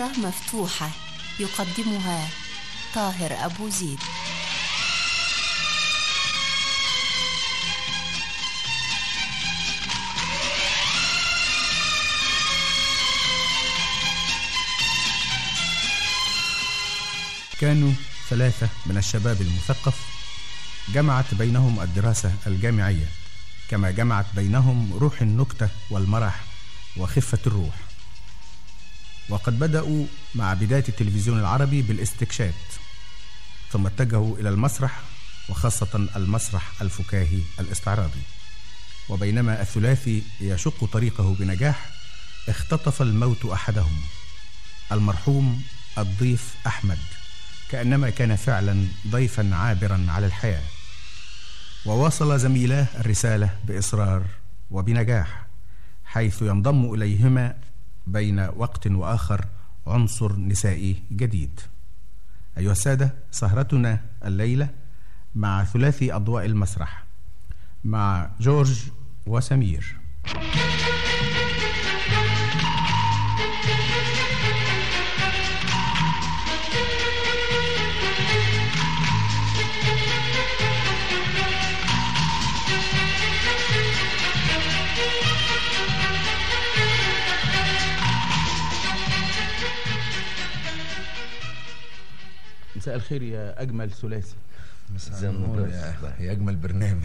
سهرة مفتوحة يقدمها طاهر أبو زيد كانوا ثلاثة من الشباب المثقف جمعت بينهم الدراسة الجامعية كما جمعت بينهم روح النكتة والمرح وخفة الروح وقد بدأوا مع بداية التلفزيون العربي بالاستكشاف ثم اتجهوا إلى المسرح وخاصة المسرح الفكاهي الاستعراضي وبينما الثلاثي يشق طريقه بنجاح اختطف الموت أحدهم المرحوم الضيف أحمد كأنما كان فعلا ضيفا عابرا على الحياة وواصل زميلاه الرسالة بإصرار وبنجاح حيث ينضم إليهما بين وقت وآخر عنصر نسائي جديد أيها السادة سهرتنا الليلة مع ثلاثي أضواء المسرح مع جورج وسمير مساء الخير يا أجمل ثلاثي مساء النور يا, يا اجمل برنامج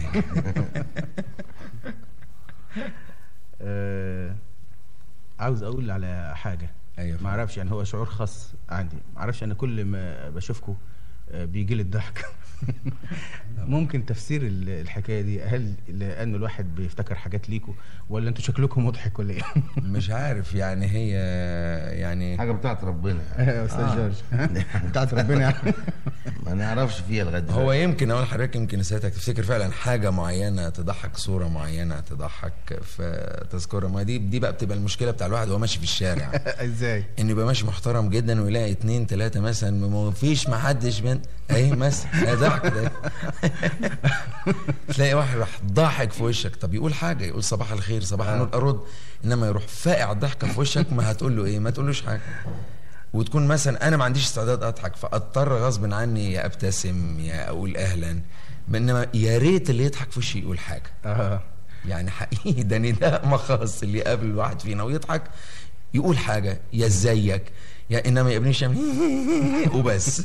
آه عاوز أقول على حاجة ايوه ما اعرفش يعني هو شعور خاص عندي ما اعرفش انا كل ما بشوفكم بيجي لي الضحك ممكن تفسير ال- الحكايه دي هل لان الواحد بيفتكر حاجات ليكوا ولا انتوا شكلكم مضحك ولا ايه مش عارف يعني هي يعني حاجه بتاعت ربنا يا استاذ جورج بتاعت ربنا يعني ما نعرفش فيها لغايه هو دلوقتي. يمكن اقول لحضرتك يمكن ساعتك تفتكر فعلا حاجه معينه تضحك صوره معينه تضحك في تذكره ما دي دي بقى بتبقى المشكله بتاع الواحد وهو ماشي في الشارع ازاي انه يبقى ماشي محترم جدا ويلاقي اتنين تلاته مثلا ما فيش ما حدش بنت اهي مثلا اهي ضحك ده تلاقي واحد راح ضاحك في وشك طب يقول حاجه يقول صباح الخير صباح النور ارد انما يروح فاقع الضحكه في وشك ما هتقول له ايه ما تقولوش حاجه وتكون مثلا انا ما عنديش استعداد اضحك فاضطر غصب عني يا ابتسم يا اقول اهلا انما يا ريت اللي يضحك في وشي يقول حاجه اه يعني حقيقي ده نداء مخص اللي يقابل الواحد فينا ويضحك يقول حاجه يا ازيك يا انما يا ابني يعمل وبس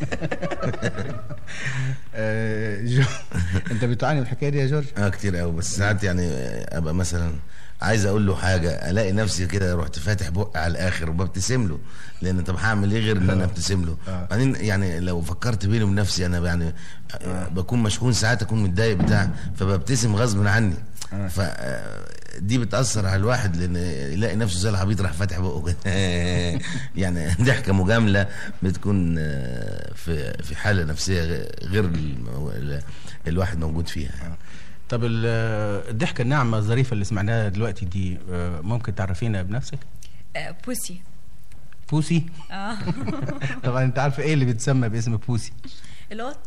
آه، جو انت بتعاني من الحكايه دي يا جورج اه كتير قوي بس ساعات يعني ابقى مثلا عايز اقول له حاجه الاقي نفسي كده رحت فاتح بقي على الاخر وببتسم له لان طب هعمل ايه غير ان انا ابتسم له بعدين يعني لو فكرت بيني وبين نفسي انا يعني آه، بكون مشحون ساعات اكون متضايق بتاع فببتسم غصب عني ف آه، دي بتاثر على الواحد لان يلاقي نفسه زي العبيط راح فاتح بقه كده يعني ضحكه مجامله بتكون آه، في في حاله نفسيه غير الم- الواحد موجود فيها طب ال- الضحكه الناعمه الظريفه اللي سمعناها دلوقتي دي آه، ممكن تعرفينا بنفسك آه، بوسي بوسي اه طبعا انت عارفه ايه اللي بيتسمى باسم بوسي القط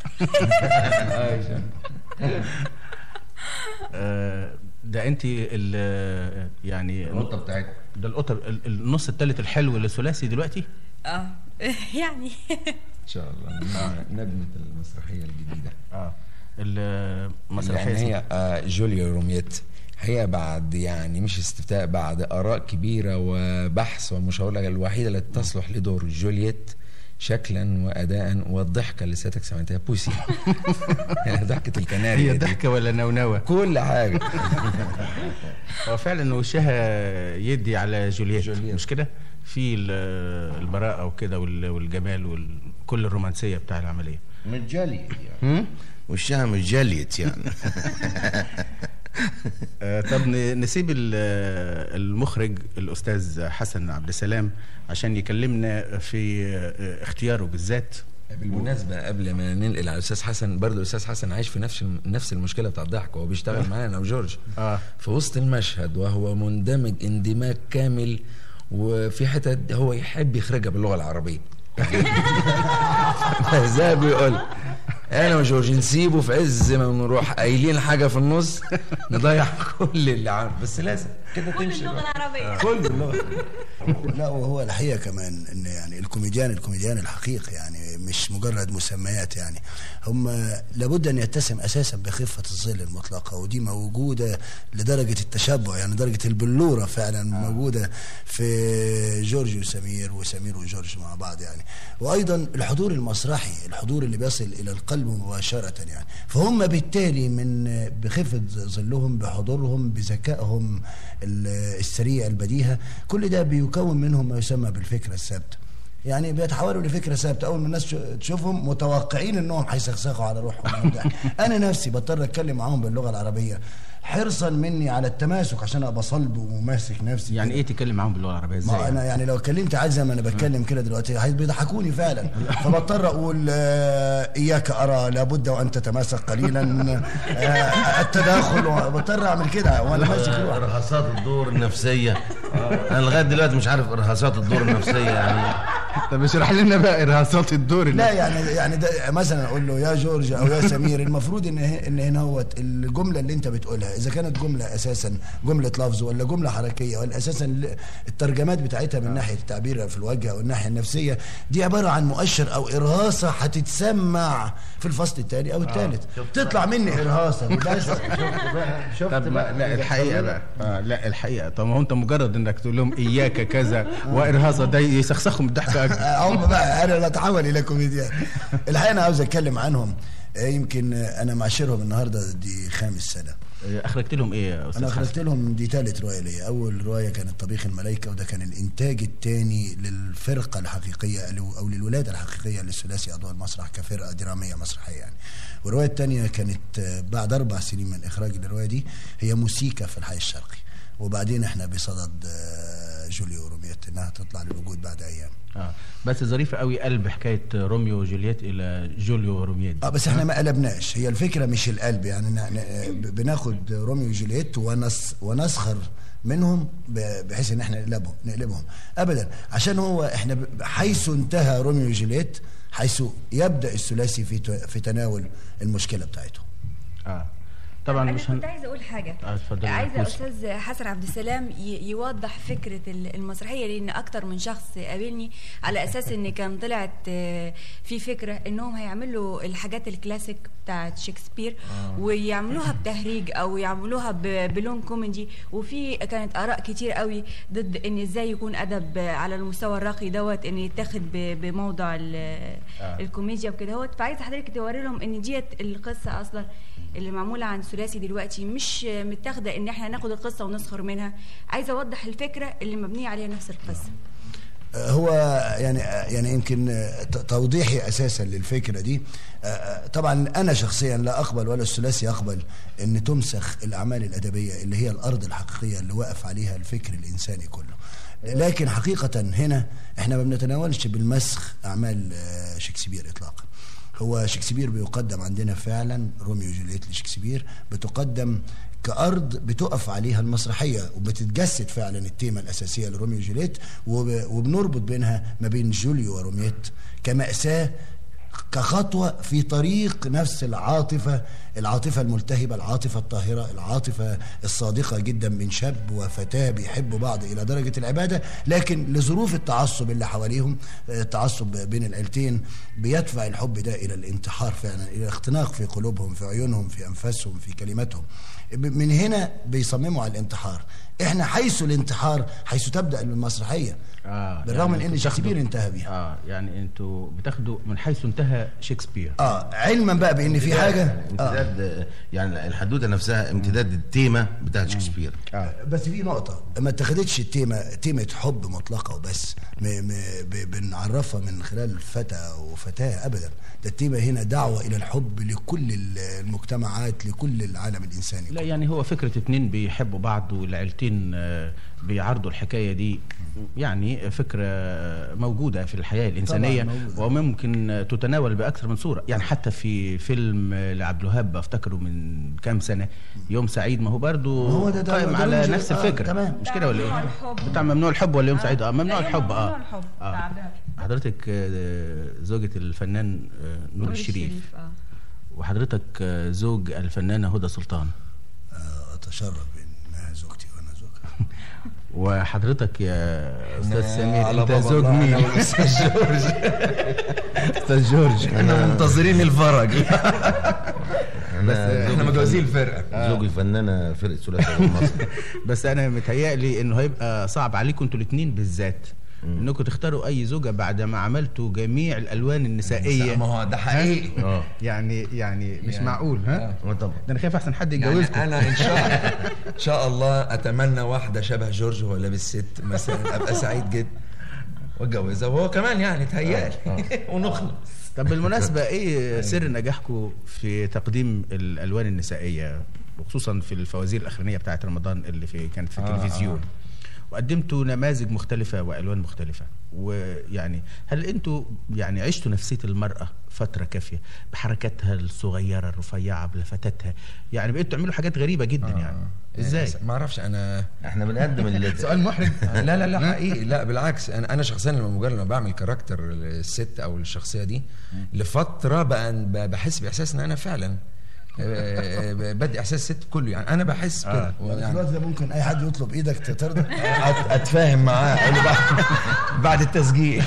آه، ده انت ال- يعني النقطه بتاعتنا ده القطر ال- النص الثالث الحلو للثلاثي دلوقتي اه يعني ان شاء الله نجمه المسرحيه الجديده اه المسرحيه يعني اسمها- هي آه، جوليا روميت هي بعد يعني مش استفتاء بعد اراء كبيره وبحث والمشاوره الوحيده التي تصلح لدور جولييت شكلا واداء والضحكه اللي سيادتك سمعتها بوسي يعني ضحكه الكناري هي دي. ضحكه ولا نونوه كل حاجه هو فعلا وشها يدي على جولييت, جولييت. مش كده في ال- البراءه وكده وال- والجمال وكل الرومانسيه بتاع العمليه متجليت يعني وشها متجليت يعني آه، طب ن- نسيب ال- آه، المخرج الاستاذ حسن عبد السلام عشان يكلمنا في آه، اختياره بالذات بالمناسبة قبل ما ننقل على الأستاذ حسن برضه الأستاذ حسن عايش في نفس نفس المشكلة بتاع الضحك وهو بيشتغل معانا أنا وجورج اه في وسط المشهد وهو مندمج اندماج كامل وفي حتت هو يحب يخرجها باللغة العربية زي بيقول انا وجورج نسيبه في عز ما نروح قايلين حاجه في النص نضيع كل اللي عامل بس لازم كده كل تمشي اللغه بقى. العربيه كل اللغه لا وهو الحقيقه كمان ان يعني الكوميديان الكوميديان الحقيقي يعني مش مجرد مسميات يعني هم لابد ان يتسم اساسا بخفه الظل المطلقه ودي موجوده لدرجه التشبع يعني درجه البلوره فعلا آه. موجوده في جورج وسمير وسمير وجورج مع بعض يعني وايضا الحضور المسرحي الحضور اللي بيصل الى القلب مباشره يعني فهم بالتالي من بخفه ظلهم بحضورهم بذكائهم ال- السريع البديهه كل ده بيكون منهم ما يسمى بالفكره الثابته يعني بيتحولوا لفكره ثابته اول ما الناس تشو- تشوفهم متوقعين انهم هيسخسخوا على روحهم من الضحك. انا نفسي بضطر اتكلم معاهم باللغه العربيه حرصا مني على التماسك عشان ابقى صلب وماسك نفسي يعني كده. ايه تتكلم معاهم باللغه العربيه ازاي ما انا يعني؟ يعني لو اتكلمت عادي زي ما انا بتكلم كده دلوقتي هي- بيضحكوني فعلا فبضطر اقول آه، اياك ارى لابد وان تتماسك قليلا آه، التداخل بضطر اعمل كده وانا ماسك روحي ارهاصات الدور النفسيه انا لغايه دلوقتي مش عارف ارهاصات الدور النفسيه يعني طب اشرح لنا بقى ارهاصات الدور لا اللي يعني يعني ده مثلا اقول له يا جورج او يا سمير المفروض ان ه- ان هنا هوت الجمله اللي انت بتقولها اذا كانت جمله اساسا جمله لفظ ولا جمله حركيه ولا اساسا ل- الترجمات بتاعتها من ناحيه التعبير في الوجه او الناحيه النفسيه دي عباره عن مؤشر او ارهاصه هتتسمع في الفصل الثاني او الثالث تطلع مني ارهاصه بس شفت طب ما لا الحقيقه بقى آه لا الحقيقه طب ما هو انت مجرد انك تقول لهم اياك كذا وارهاصه ده يسخسخهم الضحك اكتر هم بقى انا بتحول الى كوميديان الحقيقه انا عاوز اتكلم عنهم آه، يمكن آه، انا معاشرهم النهارده دي خامس سنه آه، اخرجت لهم ايه يا استاذ انا حسن؟ اخرجت لهم دي ثالث روايه ليا اول روايه كانت طبيخ الملائكه وده كان الانتاج الثاني للفرقه الحقيقيه او أو للولاده الحقيقيه للثلاثي اضواء المسرح كفرقه دراميه مسرحيه يعني والروايه الثانيه كانت آه، بعد اربع سنين من اخراج الروايه دي هي موسيقى في الحي الشرقي وبعدين احنا بصدد آه، جوليو روميت انها تطلع للوجود بعد ايام اه بس ظريفه قوي قلب حكايه روميو وجولييت الى جوليو وروميات اه بس احنا ما قلبناش هي الفكره مش القلب يعني ن- ن- بناخد روميو وجولييت ونس ونسخر منهم ب- بحيث ان احنا نقلبهم نقلبهم ابدا عشان هو احنا ب- حيث انتهى روميو وجولييت حيث يبدا الثلاثي في ت- في تناول المشكله بتاعتهم اه طبعا انا مش كنت هن... عايزه اقول حاجه آه، اتفضلي يا عايزه كوسي. استاذ حسن عبد السلام ي- يوضح فكره ال- المسرحيه لان اكتر من شخص قابلني على اساس ان كان طلعت آه، في فكره انهم هيعملوا الحاجات الكلاسيك بتاعت شكسبير ويعملوها بتهريج او يعملوها ب- بلون كوميدي وفي كانت اراء كتير قوي ضد ان ازاي يكون ادب على المستوى الراقي دوت ان يتاخد ب- بموضع ال- الكوميديا وكده هوت فعايزه حضرتك توري لهم ان ديت القصه اصلا اللي معموله عن ثلاثي دلوقتي مش متاخده ان احنا ناخد القصه ونسخر منها عايزه اوضح الفكره اللي مبنيه عليها نفس القصه آه، هو يعني آه، يعني يمكن آه، ت- توضيحي اساسا للفكره دي آه، آه، طبعا انا شخصيا لا اقبل ولا الثلاثي يقبل ان تمسخ الاعمال الادبيه اللي هي الارض الحقيقيه اللي وقف عليها الفكر الانساني كله لكن حقيقه هنا احنا ما بنتناولش بالمسخ اعمال آه، شكسبير اطلاقا هو شكسبير بيقدم عندنا فعلا روميو وجولييت لشكسبير بتقدم كأرض بتقف عليها المسرحية وبتتجسد فعلا التيمة الأساسية لروميو وجولييت وب- وبنربط بينها ما بين جوليو وروميت كمأساة كخطوة في طريق نفس العاطفة العاطفة الملتهبة العاطفة الطاهرة العاطفة الصادقة جدا من شاب وفتاة بيحبوا بعض إلى درجة العبادة لكن لظروف التعصب اللي حواليهم آه، التعصب بين العيلتين بيدفع الحب ده إلى الانتحار فعلا إلى الاختناق في قلوبهم في عيونهم في أنفاسهم في كلماتهم ب- من هنا بيصمموا على الانتحار احنا حيث الانتحار حيث تبدأ المسرحية آه بالرغم من يعني ان انتوا شكسبير بتاخدوا- انتهى بيها اه يعني انتوا بتاخدوا من حيث انتهى شكسبير اه علما بقى بان في حاجه آه. امتداد يعني الحدوته نفسها امتداد التيمه بتاعت شكسبير بس في نقطة ما اتخذتش التيمة تيمة حب مطلقة وبس م م ب- بنعرفها من خلال فتى وفتاة أبدا ده التيمة هنا دعوة إلى الحب لكل ال- المجتمعات لكل العالم الإنساني لا يعني هو فكرة اتنين بيحبوا بعض والعيلتين آه، بيعرضوا الحكاية دي يعني فكرة آه، موجودة في الحياة الإنسانية موجودة. وممكن آه، تتناول بأكثر من صورة يعني حتى في فيلم آه، لعبد الوهاب أفتكره من كام سنة يوم سعيد ما هو برضو هو ده- ده- قائم ده على رمز- نفس آه، الفكرة تمام. مش كده ولا ممنوع إيه؟ الحب. بتاع ممنوع الحب ولا يوم سعيد اه ممنوع أيوة، الحب اه ممنوع الحب بتاع آه. عبد الوهاب. حضرتك آه، زوجة الفنان آه، نور الشريف اه وحضرتك آه، زوج الفنانه هدى سلطان آه، اتشرف بانها زوجتي وانا زوجها وحضرتك يا استاذ سمير على انت باب زوج الله مين أنا والأستاذ جورج استاذ جورج احنا منتظرين الفرج انا احنا مجوزين الفرقه زوجي فنانه فرقه ثلاثي مصر بس انا متهيألي انه هيبقى صعب عليكم انتوا الاثنين بالذات انكم تختاروا اي زوجه بعد ما عملتوا جميع الالوان النسائيه ما هو ده حقيقي اه يعني يعني مش يعني- معقول ها آه طبعا ده انا خايف احسن حد يعني يتجوزكم انا ان شاء ان شاء الله اتمنى واحده شبه جورج وهو لابس ست مثلا ابقى سعيد جدا واتجوزها وهو كمان يعني تهيالي ونخلص طب بالمناسبه ايه سر نجاحكم في تقديم الالوان النسائيه وخصوصا في الفوازير الاخرانيه بتاعت رمضان اللي في كانت في آه، التلفزيون آه. وقدمتوا نماذج مختلفة وألوان مختلفة ويعني هل أنتوا يعني عشتوا نفسية المرأة فترة كافية بحركاتها الصغيرة الرفيعة بلفتاتها يعني بقيتوا تعملوا حاجات غريبة جدا يعني إزاي؟ ما اعرفش انا احنا بنقدم ال- سؤال محرج لا لا لا حقيقي لا بالعكس انا انا شخصيا لما مجرد لما بعمل كاركتر الست او الشخصيه دي لفتره بقى ب- بحس باحساس ان انا فعلا آه، آه، بدي احساس الست كله يعني انا بحس كده في يعني الوقت ده ممكن اي حد يطلب ايدك ترضى أت- اتفاهم معاه أقول له بعد, بعد التسجيل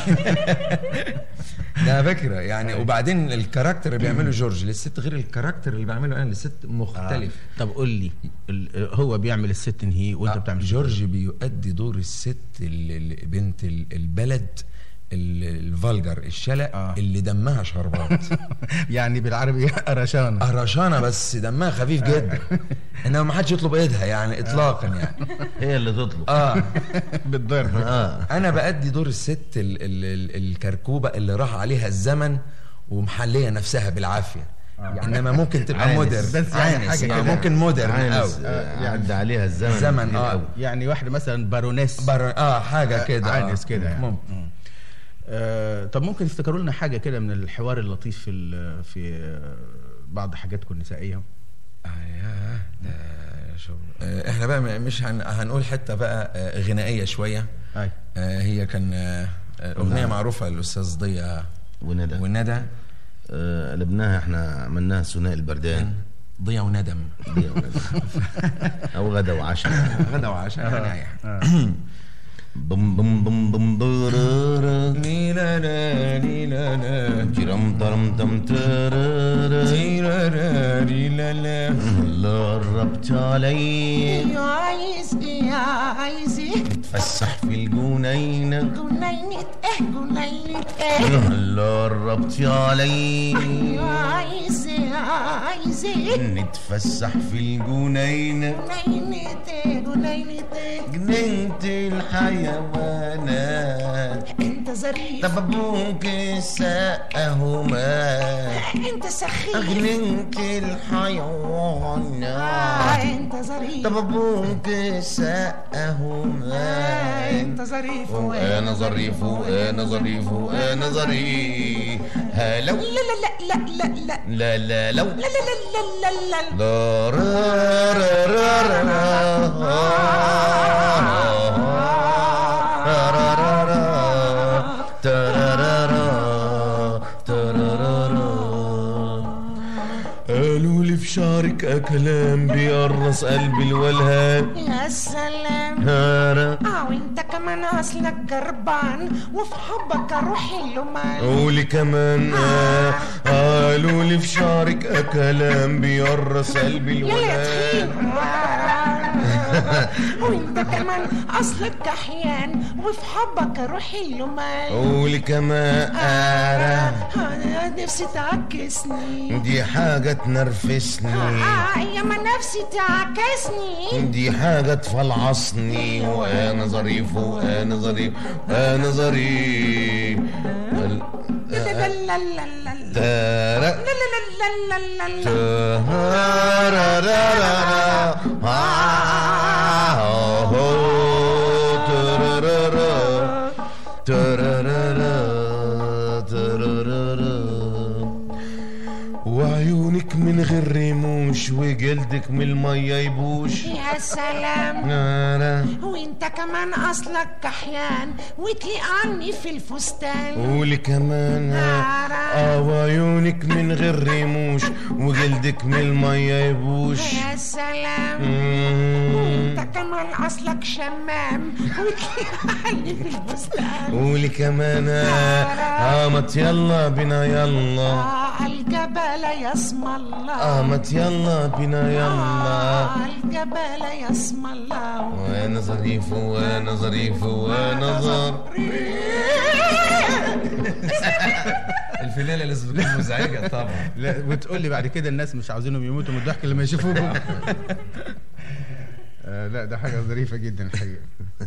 ده فكره يعني وبعدين الكاركتر اللي بيعمله جورج للست غير الكاركتر اللي بعمله انا للست مختلف طب قول لي ال- هو بيعمل الست نهي وأنت آه، بتعمل جورج بيؤدي دور الست ال- ال- بنت ال- البلد ال- الفالجر الشلق آه. اللي دمها شربات يعني بالعربي قرشانة قرشانه بس دمها خفيف جدا انما ما حدش يطلب ايدها يعني اطلاقا يعني هي اللي تطلب اه بالضرب اه انا بأدي دور الست ال ال ال الكركوبه اللي راح عليها الزمن ومحليه نفسها بالعافيه انما ممكن تبقى عانس. مودرن بس يعني عانس، حاجة آه، كده. ممكن مودرن قوي عانس آه، عدى عليها الزمن الزمن، كتير آه. أوي. يعني واحدة مثلا بارونيس بر... اه حاجه كده آه. عانس كده يعني. ممكن آه طب ممكن تفتكروا لنا حاجة كده من الحوار اللطيف في ال- في آه، بعض حاجاتكم النسائية آه ياه، ده شغل آه، احنا بقى م- مش هن... هنقول حته بقى آه، غنائيه شويه أي آه، هي كان آه، آه، اغنيه معروفه للاستاذ ضياء وندى وندى آه، قلبناها احنا عملناها ثنائي البردان ضياء وندم دي وندى. او غدا وعشاء غدا وعشاء يعني بم بم بم بم برارا. ليلا لا ليلا لا جرم طرم تم ترارا. ليلا لا ليلا لا الله قربت علي عايز ايه عايز ايه تفسح في الجنينة جنينة ايه جنينة ايه الله قربت علي عايز ايه عايز ايه نتفسح في الجنينة جنينة ايه جنينة ايه جنينة الحيوانات انت ظريف طب ابوك سقهما انت سخيف جنينة آه، الحيوانات انت ظريف طب ابوك سقهما آه، انت ظريف وانا ظريف وانا ظريف وانا ظريف هلو لا لا لا لا لا لا لا لا لو لا لا لا لا لا لا لا را را را را را را را را ترارارا ترارارا قالوا لي في شعرك كلام بيقرص قلبي الولهان يا سلام هارا اه وانت كمان اصلك جربان وفي حبك اروح اللومان قولي كمان آه. قالوا لي في شعرك كلام بيقرص قلبي يلا يا الولهان تخين وانت كمان اصلك كحيان وفي حبك اروح اللومان قولي كمان آه. انا نفسي تعكسني دي حاجة تنرفسني آه يا ما نفسي تعكسني دي حاجة تفلعصني وأنا ظريف وأنا ظريف وأنا ظريف ال- لا لا لا لا لا لا تارا لا لا لا لا لا لا تهارارارارا. آه، هو، ترارارا. ترارارا، ترارارا. وعيونك من غير رموش وجلدك من المية يبوش يا سلام نارا وانت كمان اصلك كحيان وتليق عني في الفستان قولي كمان نارا. اه وعيونك من غير رموش وجلدك من المية يبوش يا سلام مم. وانت كمان اصلك شمام وتليق عني في الفستان قولي كمان اه مت يلا بينا يلا آه الجبل يا اسم الله اه مت يلا بينا يلا آه الجبل يا اسم الله وانا ظريف وانا ظريف وانا ظريف الفلالة لازم تكون مزعجة طبعا لا وتقول لي بعد كده الناس مش عاوزينهم يموتوا من الضحك لما يشوفوكم آه، لا ده حاجه ظريفه جدا الحقيقه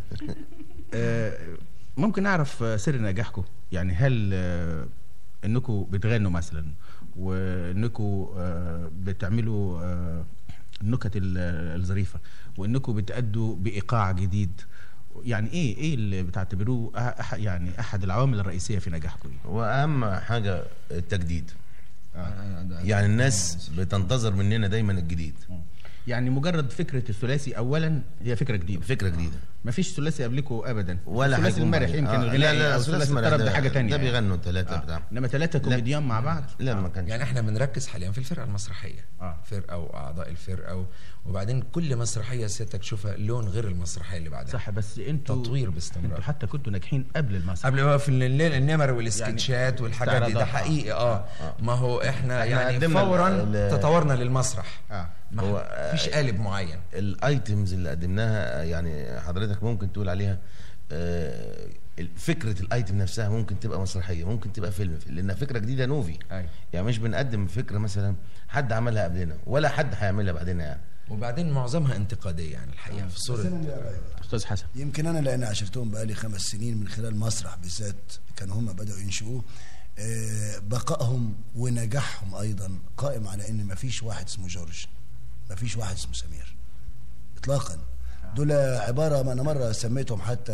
آه، ممكن اعرف آه، سر نجاحكم يعني هل آه، انكم بتغنوا مثلا وانكم آه، بتعملوا آه، النكت ال- الظريفه وانكم بتأدوا بايقاع جديد يعني ايه ايه اللي بتعتبروه أح- أح- يعني احد العوامل الرئيسيه في نجاحكم إيه؟ واهم حاجه التجديد يعني الناس بتنتظر مننا دايما الجديد يعني مجرد فكره الثلاثي اولا هي فكره جديده فكره جديده مفيش ثلاثي قبلكم ابدا ولا الثلاثي هيكون المرح بعد- يمكن آه، الغنائي لا لا او ثلاثي ثلاثي المرح الطرب ده- ده حاجه تانية ده يعني. بيغنوا الثلاثه آه. بتاع انما ثلاثه كوميديان مع بعض لا ما كانش يعني احنا بنركز حاليا في الفرقه المسرحيه آه. فرقه واعضاء الفرقه و... وبعدين كل مسرحيه سيادتك تشوفها لون غير المسرحيه اللي بعدها صح بس انتوا تطوير باستمرار. انتوا حتى كنتوا ناجحين قبل المسرح قبل ما في الليل النمر والسكتشات والحاجات دي ده استعراضات. حقيقي اه ما هو احنا, إحنا يعني قدمنا فورا ال- تطورنا للمسرح اه ما هو، هو فيش قالب معين الايتمز اللي قدمناها يعني حضرتك ممكن تقول عليها آه، فكره الايتم نفسها ممكن تبقى مسرحيه ممكن تبقى فيلم لانها فكره جديده نوفي أيوة. يعني مش بنقدم فكره مثلا حد عملها قبلنا ولا حد هيعملها بعدنا يعني وبعدين معظمها انتقاديه يعني الحقيقه في بس صوره أنا اللي رأيي. استاذ حسن يمكن انا لان عشرتهم بقالي خمس سنين من خلال مسرح بالذات كانوا هم بداوا ينشئوه آه، بقائهم ونجاحهم ايضا قائم على ان مفيش واحد اسمه جورج مفيش واحد اسمه سمير اطلاقا دول عباره ما انا مره سميتهم حتى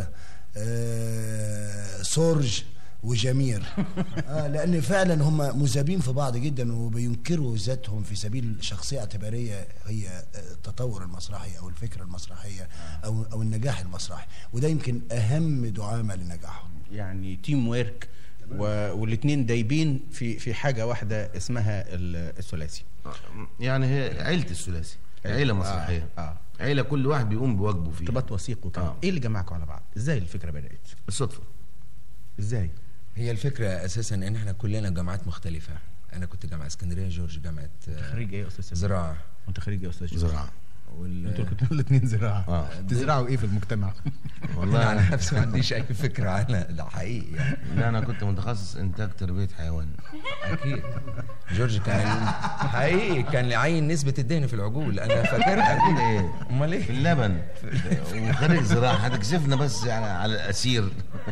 آه، سورج وجمير آه لان فعلا هم مذابين في بعض جدا وبينكروا ذاتهم في سبيل شخصيه اعتباريه هي آه، التطور المسرحي او الفكره المسرحيه او او النجاح المسرحي وده يمكن اهم دعامه لنجاحهم يعني تيم ويرك و... والاثنين دايبين في في حاجه واحده اسمها ال- الثلاثي يعني هي عيله الثلاثي عيله مسرحيه آه. آه. عيله كل واحد بيقوم بواجبه فيه ارتباط وثيق وكده آه. ايه اللي جمعكم على بعض ازاي الفكره بدات بالصدفه ازاي هي الفكره اساسا ان احنا كلنا جامعات مختلفه انا كنت جامعه اسكندريه جورج جامعه آه، خريج ايه يا استاذ سمير؟ زراعه وانت خريج ايه يا استاذ جورج؟ زراعه وال... انتوا كنتوا الاثنين زراعه آه. تزرعوا ايه في المجتمع والله انا عن نفسي ما عنديش اي فكره عنها ده حقيقي يعني لا انا كنت متخصص انتاج تربيه حيوان اكيد جورج كان حقيقي كان عين نسبه الدهن في العجول انا فاكرها اكيد ايه امال في ايه اللبن وخارج زراعه هتكشفنا بس يعني على الاسير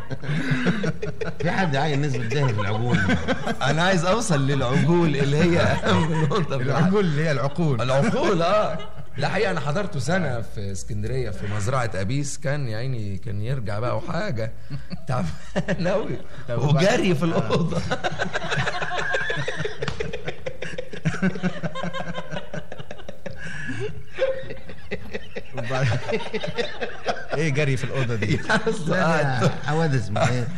في حد عاين نسبه دهن في العجول انا عايز اوصل للعجول اللي هي اهم نقطه في العقول اللي هي العقول العقول اه لا حقيقه انا حضرته سنه في اسكندريه في مزرعه ابيس كان يا عيني كان يرجع بقى وحاجه تعبان قوي طب وبعد- وجري في الاوضه وبعد- ايه جري في الاوضه دي أصل لا قاعد ده حوادث ما هي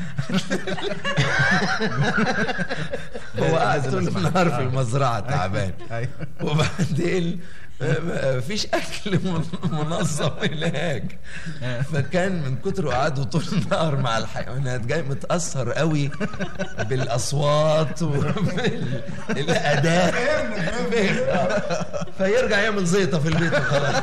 هو قاعد طول النهار في المزرعه تعبان أيوة. وبعدين ما فيش اكل من- منظم هناك فكان من كتر قعده طول النهار مع الحيوانات جاي متاثر قوي بالاصوات وبالاداء فيرجع يعمل زيطه في البيت وخلاص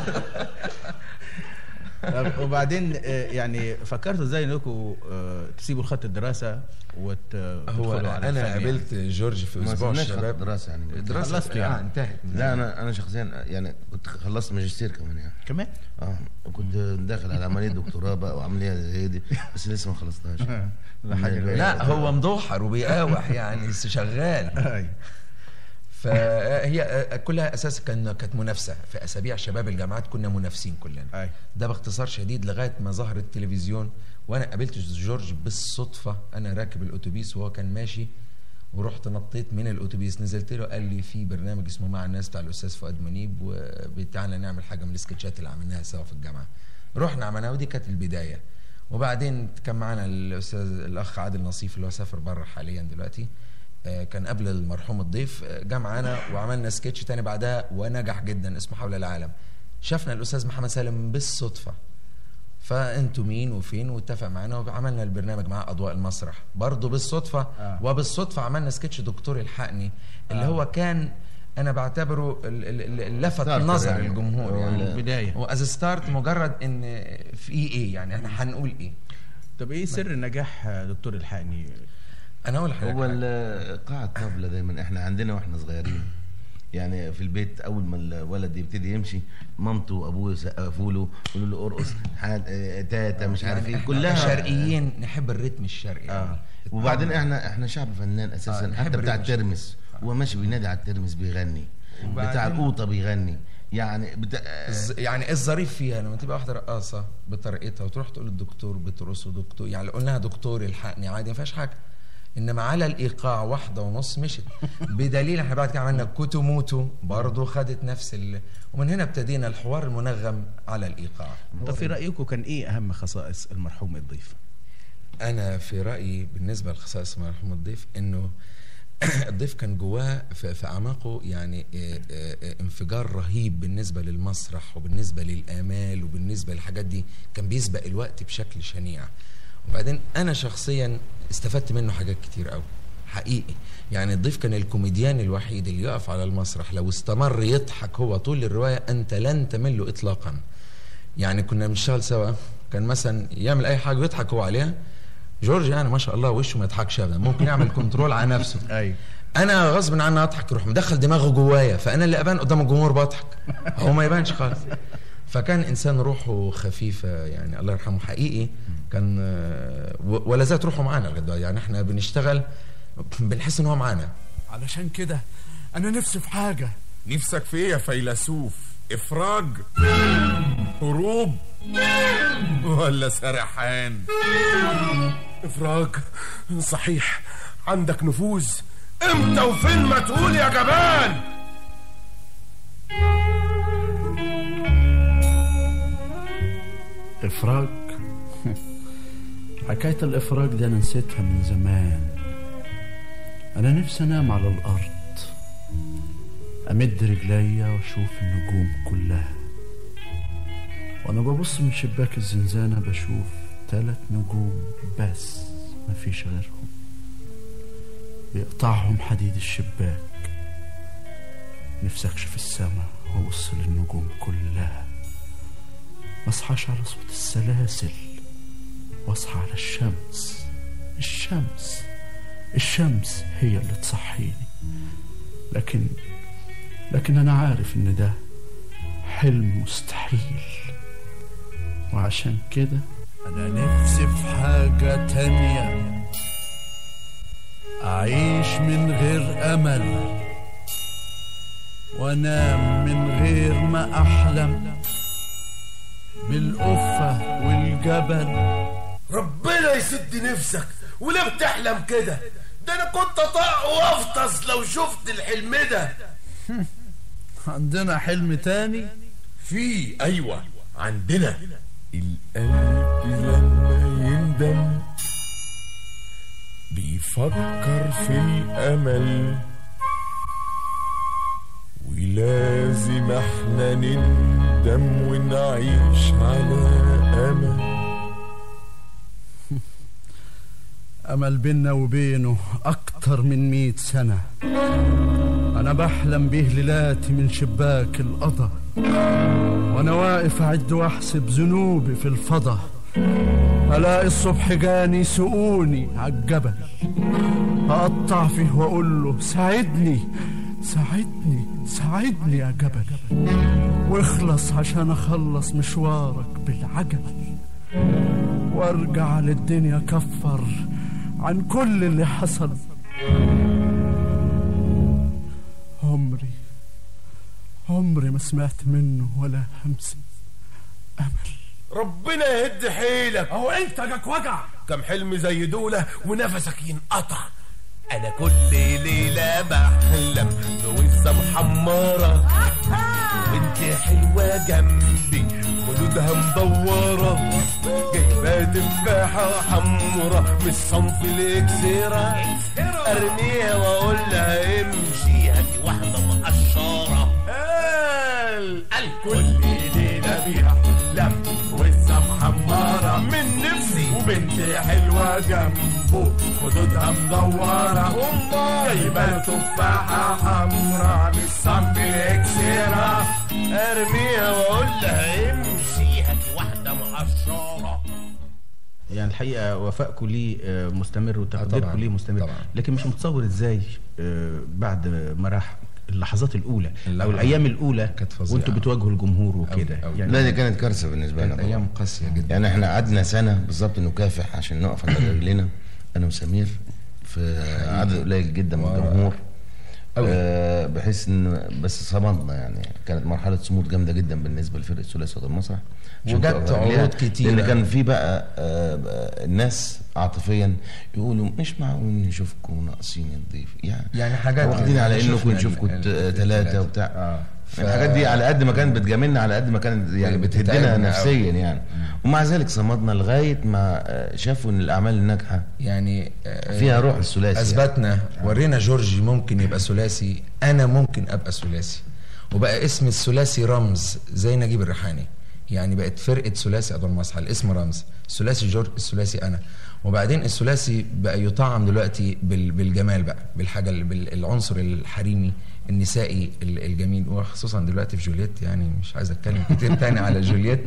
طب وبعدين آه، يعني فكرتوا ازاي انكم آه، تسيبوا خط الدراسه وت- هو وتدخلوا على انا الفن يعني؟ قابلت جورج في ما اسبوع سيبناش خط الشباب دراسه يعني الدراسه خلصت يعني. آه، انتهت من لا انا انا شخصيا يعني كنت خلصت ماجستير كمان يعني كمان اه وكنت داخل على عمليه دكتوراه بقى وعمليه زي دي بس لسه ما خلصتهاش لا حاجه لا هو مدوحر وبيقاوح يعني شغال أيوة. فهي كلها اساس كان كانت منافسه في اسابيع شباب الجامعات كنا منافسين كلنا أيوة. ده باختصار شديد لغايه ما ظهر التلفزيون وانا قابلت جورج بالصدفه انا راكب الاتوبيس وهو كان ماشي ورحت نطيت من الاتوبيس نزلت له قال لي في برنامج اسمه مع الناس بتاع الاستاذ فؤاد منيب وبتاعنا نعمل حاجه من السكتشات اللي عملناها سوا في الجامعه رحنا عملناها ودي كانت البدايه وبعدين كان معانا الاستاذ الاخ عادل نصيف اللي هو سافر بره حاليا دلوقتي آه، كان قبل المرحوم الضيف آه، جه معانا وعملنا سكتش تاني بعدها ونجح جدا اسمه حول العالم شافنا الاستاذ محمد سالم بالصدفه فانتوا مين وفين واتفق معانا وعملنا البرنامج مع اضواء المسرح برضه بالصدفه آه. وبالصدفه عملنا سكتش دكتور الحقني اللي آه. هو كان انا بعتبره ال- ال- ال- لفت ستارتر نظر يعني. الجمهور هو يعني ال- بداية. واز ستارت مجرد ان في ايه يعني احنا هنقول ايه طب ايه سر نجاح دكتور الحقني انا اقول لحضرتك هو حاجة. ال- قاعة طبلة دايما احنا عندنا واحنا صغيرين يعني في البيت اول ما الولد يبتدي يمشي مامته وابوه يسقفوا له يقولوا له ارقص حاد- اه، تاتا مش عارف ايه يعني كلها كلها شرقيين نحب الريتم الشرقي اه يعني. وبعدين احنا احنا شعب فنان اساسا آه، نحب حتى بتاع الريتم. الترمس هو ماشي بينادي على الترمس بيغني وبعدين- بتاع القوطه بيغني يعني بتاع الز- يعني الظريف فيها لما تبقى واحده رقاصه بطريقتها وتروح تقول للدكتور بترقصه دكتور يعني لو قلناها دكتور الحقني عادي ما فيهاش حاجه انما على الايقاع واحده ونص مشت بدليل احنا بعد كده عملنا كوتو موتو برضه خدت نفس ال... ومن هنا ابتدينا الحوار المنغم على الايقاع طب في رايكم كان ايه اهم خصائص المرحوم الضيف انا في رايي بالنسبه لخصائص مرحوم الضيف انه الضيف كان جواه في في اعماقه يعني آه، آه، آه، انفجار رهيب بالنسبه للمسرح وبالنسبه للامال وبالنسبه للحاجات دي كان بيسبق الوقت بشكل شنيع وبعدين انا شخصيا استفدت منه حاجات كتير قوي حقيقي يعني الضيف كان الكوميديان الوحيد اللي يقف على المسرح لو استمر يضحك هو طول الروايه انت لن تمل له اطلاقا يعني كنا بنشتغل سوا كان مثلا يعمل اي حاجه ويضحك هو عليها جورج يعني ما شاء الله وشه ما يضحكش ابدا ممكن يعمل كنترول على نفسه ايوه انا غصب عني اضحك يروح مدخل دماغه جوايا فانا اللي ابان قدام الجمهور بضحك هو ما يبانش خالص فكان انسان روحه خفيفه يعني الله يرحمه حقيقي كان آه، و- ولا زالت روحه معانا لغايه دلوقتي. يعني احنا بنشتغل بنحس ان هو معانا علشان كده انا نفسي في حاجه نفسك في ايه يا فيلسوف افراج هروب ولا سرحان افراج صحيح عندك نفوذ امتى وفين ما تقول يا جبان إفراج حكاية الإفراج دي أنا نسيتها من زمان أنا نفسي أنام على الأرض أمد رجليا وأشوف النجوم كلها وأنا ببص من شباك الزنزانة بشوف تلات نجوم بس مفيش غيرهم بيقطعهم حديد الشباك نفسي أكشف السما وأبص للنجوم كلها مصحاش على صوت السلاسل واصحى على الشمس الشمس الشمس هي اللي تصحيني لكن لكن انا عارف ان ده حلم مستحيل وعشان كده انا نفسي في حاجة تانية اعيش من غير امل وانام من غير ما احلم بالقفة والجبل ربنا يسد نفسك وليه بتحلم كده ده انا كنت طاق وافطس لو شفت الحلم ده عندنا حلم تاني في ايوه عندنا القلب لما يندم بيفكر في الامل ولازم احنا نندم ونعيش على امل أمل بينا وبينه أكتر من مئة سنة أنا بحلم بيه ليلاتي من شباك القضا وأنا واقف أعد وأحسب ذنوبي في الفضا ألاقي الصبح جاني سقوني عالجبل أقطع فيه وأقول له ساعدني ساعدني ساعدني يا جبل واخلص عشان أخلص مشوارك بالعجل وارجع للدنيا كفر عن كل اللي حصل عمري عمري ما سمعت منه ولا همسة أمل ربنا يهد حيلك أهو أنت جاك وجع كم حلم زي دولة ونفسك ينقطع انا كل ليله بحلم بوزه محمره وانت حلوه جنبي خدودها مدوره جايبه تفاحه حمرا مش صنف الاكسيره ارميها واقول لها امشي هاتي واحده مقشره قال قال كل ليله بيحلم وزه محمره من نفسي وبنت حلوه جنبه خدودها مدوره جايبه تفاحه حمرا مش صنف الاكسيره ارميها واقول لها امشي هاتي واحده مقشره يعني الحقيقه وفائكم ليه آه، مستمر وتقديركم طبعاً، ليه مستمر طبعاً. لكن مش متصور ازاي آه، بعد ما راح اللحظات الاولى او اللحظات الايام الاولى كانت فظيعة. وانتوا بتواجهوا الجمهور وكده أوي. يعني لا دي كانت كارثه بالنسبه لنا كانت طبعاً. ايام قاسيه جدا يعني احنا قعدنا سنه بالظبط نكافح عشان نقف على رجلينا انا وسمير في عدد قليل جدا من ورا. الجمهور أوي. آه بحيث ان بس صمدنا يعني كانت مرحله صمود جامده جدا بالنسبه لفرقه ثلاثي وطن المسرح عشان وجت تقف على رجليها. عروض كتيرة. لان كان في بقى آه آه، الناس عاطفيا يقولوا مش معقول نشوفكم ناقصين الضيف يعني يعني حاجات واخدين على شفنا انكم ال- نشوفكم ال- ثلاثه التلاتة. وبتاع آه. ف- الحاجات دي على قد ما كانت بتجاملنا على قد ما كانت يعني بتهدنا بتتعبنا نفسيا أوي. يعني ومع ذلك صمدنا لغايه ما آه، شافوا ان الاعمال الناجحه يعني آه، فيها روح الثلاثي اثبتنا ورينا جورجي ممكن يبقى ثلاثي انا ممكن ابقى ثلاثي وبقى اسم الثلاثي رمز زي نجيب الريحاني يعني بقت فرقه ثلاثي ادوار المسرح الاسم رمز الثلاثي جورج الثلاثي انا وبعدين الثلاثي بقى يطعم دلوقتي بال- بالجمال بقى بالحاجه ال- بالعنصر الحريمي النسائي ال- الجميل وخصوصا دلوقتي في جولييت يعني مش عايز اتكلم كتير تاني على جولييت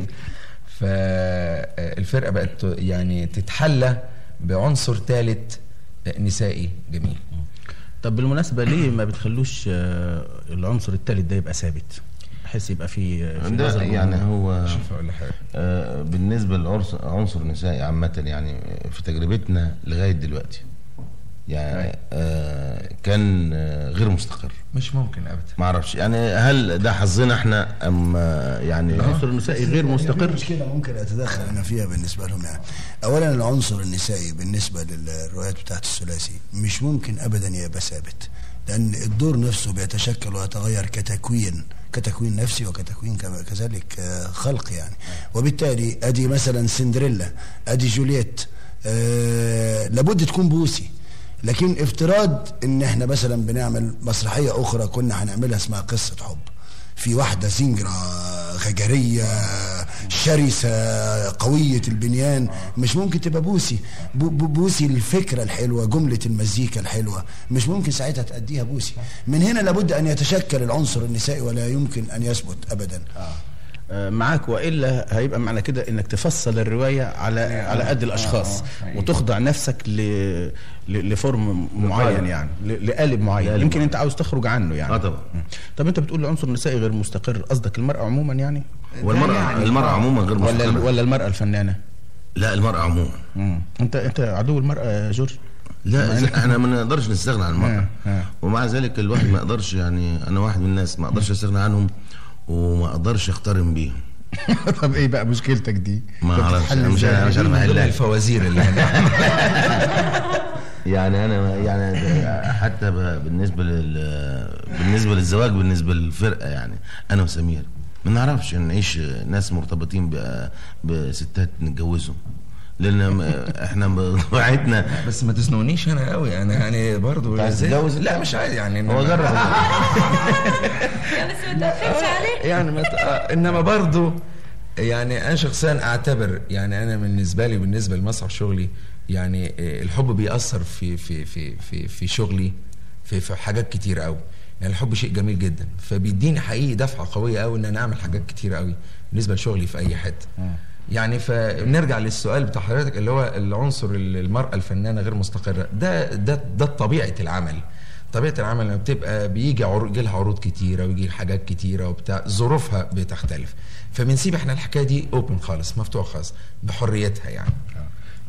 فالفرقه بقت يعني تتحلى بعنصر ثالث نسائي جميل طب بالمناسبه ليه ما بتخلوش آه، العنصر الثالث ده يبقى ثابت بحيث يبقى في في ده نظر يعني الجمهور؟ هو شوف اقول لك حاجه آه، بالنسبه للعنصر النسائي عامه يعني في تجربتنا لغايه دلوقتي يعني آه كان آه غير مستقر مش ممكن ابدا ما اعرفش يعني هل ده حظنا احنا ام آه، يعني العنصر النسائي غير في مستقر مشكله ممكن اتدخل انا فيها بالنسبه لهم يعني اولا العنصر النسائي بالنسبه للروايات بتاعت الثلاثي مش ممكن ابدا يبقى ثابت لان الدور نفسه بيتشكل ويتغير كتكوين كتكوين نفسي وكتكوين كما- كذلك آه، خلق يعني وبالتالي ادي مثلا سندريلا ادي جولييت آه لابد تكون بوسي لكن افتراض ان احنا مثلا بنعمل مسرحيه اخرى كنا هنعملها اسمها قصه حب في واحدة زنجرة غجرية شرسة قوية البنيان مش ممكن تبقى بوسي بو- بو- بوسي الفكرة الحلوة جملة المزيكا الحلوة مش ممكن ساعتها تأديها بوسي من هنا لابد أن يتشكل العنصر النسائي ولا يمكن أن يثبت أبدا آه، معاك والا هيبقى معنى كده انك تفصل الروايه على على قد الاشخاص وتخضع نفسك ل ل- لفورم معين يعني ل- لقالب معين لقالب يمكن معين. انت عاوز تخرج عنه يعني اه طبعا مم. طب انت بتقول العنصر النسائي غير مستقر قصدك المراه عموما يعني والمرأة المرأة عموما غير ولا مستقرة ولا المراه الفنانه لا المرأة عموما مم. انت انت عدو المراه يا جورج لا إذا احنا ما نقدرش نستغنى عن المرأة آه، آه. ومع ذلك الواحد ما يقدرش يعني انا واحد من الناس ما اقدرش استغنى عنهم وما اقدرش اقترن بيهم طب ايه بقى مشكلتك دي ما اعرفش بتتحل انا مش إزاي؟ انا مش عارف من ضمن احلها الفوازير اللي هنعمل يعني انا يعني حتى ب- بالنسبه لل بالنسبه للزواج بالنسبه للفرقه يعني انا وسمير ما نعرفش نعيش ناس مرتبطين ب- بستات نتجوزهم لان م- احنا بطبيعتنا بس ما تزنونيش انا قوي انا يعني برضو عايز زي- تتجوز؟ لا مش عايز يعني هو إنما- جرب بس ما تدخلش عليه يعني ما ت- آه، انما برضو يعني انا شخصيا اعتبر يعني انا بالنسبه لي بالنسبه لمسرح شغلي يعني آه، الحب بيأثر في في في في في شغلي في في حاجات كتير قوي يعني الحب شيء جميل جدا فبيديني حقيقي دفعه قويه قوي ان انا اعمل حاجات كتير قوي بالنسبه لشغلي في اي حته يعني فنرجع للسؤال بتاع حضرتك اللي هو العنصر ال- المرأة الفنانة غير مستقرة ده ده ده طبيعة العمل طبيعة العمل لما بتبقى بيجي عروض يجي لها عروض كتيرة ويجي حاجات كتيرة وبتاع ظروفها بتختلف فبنسيب احنا الحكاية دي اوبن خالص مفتوح خالص بحريتها يعني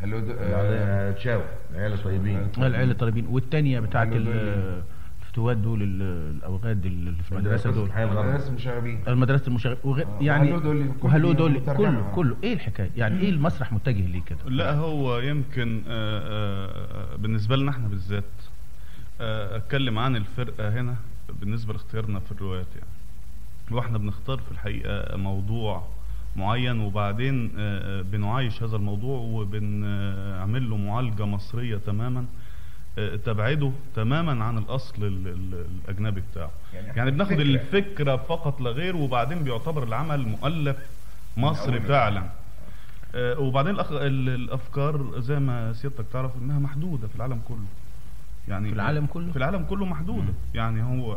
هلو د- آه، تشاو العيال الطيبين العيله الطالبين والتانية بتاعت هلو دول. ال- الفتوات دول ال- الاوغاد اللي في المدرسه دول مدرسة المشاغبين المدرسه المشاغب وغير آه، يعني وهلو دول كل وهلو يوم دول ترجمة. كله كله ايه الحكايه يعني ايه المسرح متجه ليه كده لا هو يمكن آه، آه، بالنسبة لنا احنا بالذات آه، اتكلم عن الفرقة هنا بالنسبة لاختيارنا في الروايات يعني واحنا بنختار في الحقيقة موضوع معين وبعدين آه، آه، بنعايش هذا الموضوع وبنعمل له معالجة مصرية تماما آه، تبعده تماما عن الاصل ال- ال- الاجنبي بتاعه يعني يعني بناخد فكرة. الفكرة فقط لا غير وبعدين بيعتبر العمل مؤلف مصري أول ما فعلا آه، وبعدين الأخ... ال- الافكار زي ما سيادتك تعرف انها محدوده في العالم كله يعني في العالم كله؟ في العالم كله محدوده يعني هو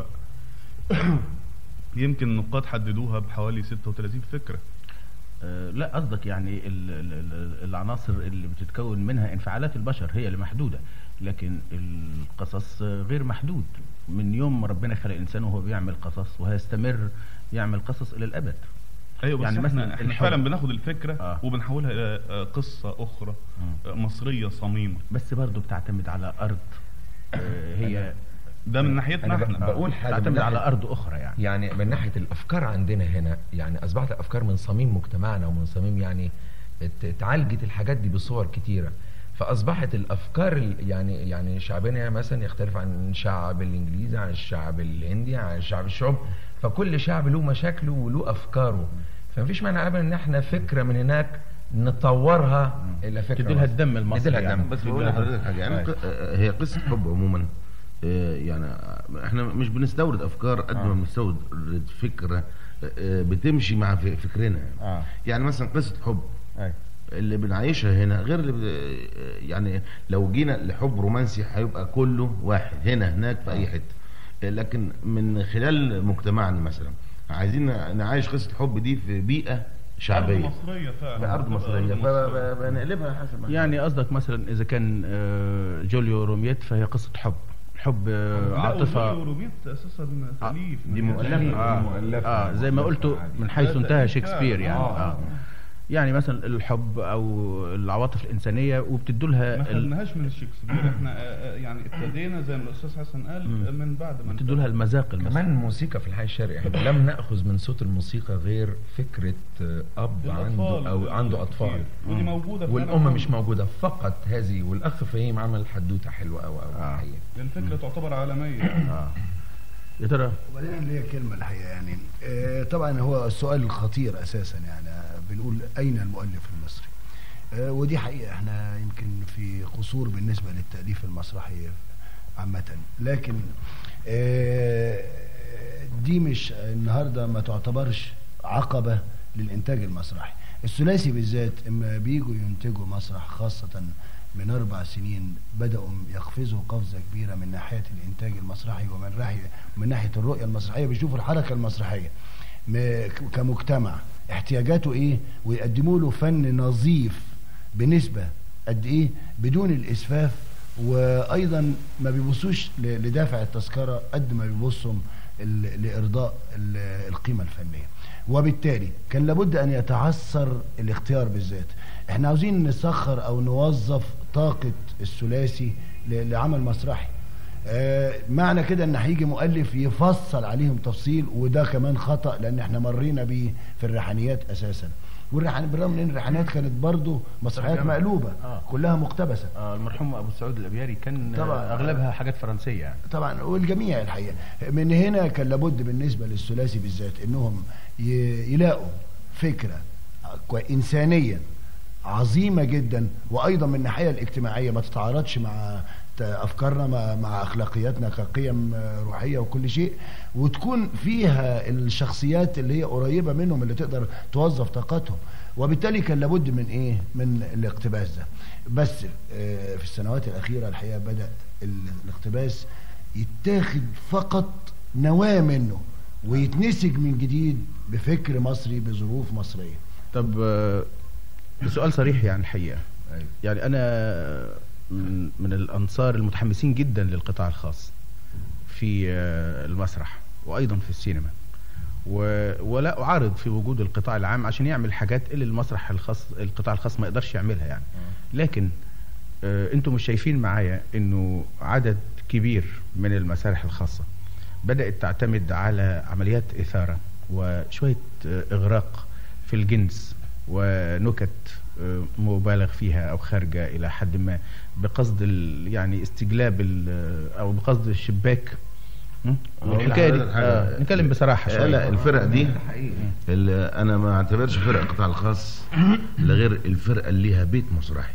يمكن النقاد حددوها بحوالي 36 فكره آه، لا قصدك يعني ال- ال- ال- العناصر اللي بتتكون منها انفعالات البشر هي اللي محدوده لكن القصص آه، غير محدود من يوم ما ربنا خلق الانسان وهو بيعمل قصص وهيستمر يعمل قصص الى الابد ايوه بس يعني يعني مثلاً احنا, احنا الحب. فعلا بناخد الفكره آه. آه. وبنحولها الى آه، قصه اخرى آه، مصريه صميمه بس برضه بتعتمد على ارض آه، هي ده من ناحيتنا أنا ب- احنا بقول حاجة تعتمد من على ناحية- ارض اخرى يعني يعني من ناحيه الافكار عندنا هنا يعني اصبحت الافكار من صميم مجتمعنا ومن صميم يعني ات- اتعالجت الحاجات دي بصور كتيره فاصبحت الافكار ال- يعني يعني شعبنا مثلا يختلف عن الشعب الانجليزي عن الشعب الهندي عن الشعب الشعوب فكل شعب له مشاكله وله افكاره فمفيش معنى ابدا ان احنا فكره من هناك نطورها الى فكره تدي لها الدم المصري ندي لها يعني. الدم بس بقول لحضرتك حاجه يعني ق- آه، هي قصه حب عموما آه، يعني آه، احنا مش بنستورد افكار قد ما بنستورد فكره آه، بتمشي مع ف- فكرنا آه. يعني مثلا قصه حب أيوة. اللي بنعيشها هنا غير اللي ب- يعني لو جينا لحب رومانسي هيبقى كله واحد هنا هناك في اي حته لكن من خلال مجتمعنا مثلا عايزين نعيش قصه الحب دي في بيئه شعبيه أرض مصريه فعلا في ارض مصريه فبنقلبها حسب ما يعني قصدك مثلا اذا كان آه، جوليو روميت فهي قصه حب حب آه، لا، عاطفه وجوليو روميت اساسا تاليف دي مؤلفة. آه. مؤلفة. آه زي ما قلت من حيث ده انتهى تأليف شكسبير يعني فعلا. آه. يعني مثلا الحب او العواطف الانسانيه وبتدوا لها ما ال- خدناهاش من شكسبير احنا آه، آه، يعني ابتدينا زي ما الاستاذ حسن قال من بعد ما بتدوا لها المذاق المصري كمان الموسيقى في الحي الشرقي احنا لم ناخذ من صوت الموسيقى غير فكره آه، اب عنده الأطفال او عنده اطفال كتير. ودي موجوده في والام العالم مش كله. موجوده فقط هذه والاخ فهيم عمل حدوته حلوه قوي قوي آه. الحقيقه لان الفكره تعتبر عالميه آه. يا ترى وبعدين ليا كلمة الحقيقة يعني آه، طبعا هو السؤال الخطير أساسا يعني آه، بنقول أين المؤلف المصري آه، ودي حقيقة احنا يمكن في قصور بالنسبة للتأليف المسرحي عامة لكن آه، دي مش النهاردة ما تعتبرش عقبة للإنتاج المسرحي الثلاثي بالذات اما بيجوا ينتجوا مسرح خاصة من أربع سنين بدأوا يقفزوا قفزة كبيرة من ناحية الإنتاج المسرحي ومن ناحية من ناحية الرؤية المسرحية بيشوفوا الحركة المسرحية م- كمجتمع احتياجاته إيه ويقدموا له فن نظيف بنسبة قد إيه بدون الإسفاف وأيضا ما بيبصوش ل- لدافع التذكرة قد ما بيبصوا ال- لإرضاء ال- القيمة الفنية وبالتالي كان لابد أن يتعثر الاختيار بالذات احنا عاوزين نسخر أو نوظف طاقة الثلاثي ل- لعمل مسرحي آه، معنى كده ان هيجي مؤلف يفصل عليهم تفصيل وده كمان خطأ لان احنا مرينا بيه في الريحانيات اساسا والريحان بالرغم من ان الريحانيات كانت برضو مسرحيات ترجمة. مقلوبة آه. كلها مقتبسة آه المرحوم ابو سعود الابياري كان طبعاً. طبعا اغلبها حاجات فرنسيه يعني طبعا والجميع الحقيقه من هنا كان لابد بالنسبه للثلاثي بالذات انهم ي- يلاقوا فكره كوي- انسانيه عظيمه جدا وايضا من الناحيه الاجتماعيه ما تتعارضش مع ت- افكارنا مع, مع اخلاقياتنا كقيم آه، روحيه وكل شيء وتكون فيها الشخصيات اللي هي قريبه منهم اللي تقدر توظف طاقتهم وبالتالي كان لابد من ايه من الاقتباس ده بس آه، في السنوات الاخيره الحقيقه بدا ال- الاقتباس يتاخد فقط نواه منه ويتنسج من جديد بفكر مصري بظروف مصريه طب آه، بسؤال صريح يعني الحقيقه يعني انا من, من الانصار المتحمسين جدا للقطاع الخاص في آه، المسرح وايضا في السينما و... ولا اعارض في وجود القطاع العام عشان يعمل حاجات اللي المسرح الخاص القطاع الخاص ما يقدرش يعملها يعني لكن آه انتم مش شايفين معايا انه عدد كبير من المسارح الخاصه بدات تعتمد على عمليات اثاره وشويه آه اغراق في الجنس ونكت آه، مبالغ فيها او خارجه الى حد ما بقصد ال- يعني استجلاب ال- او بقصد الشباك م? والحكايه دي آه نتكلم بصراحه شويه لا الفرق دي اللي انا ما اعتبرش فرق القطاع الخاص الا غير الفرقه اللي ليها بيت مسرحي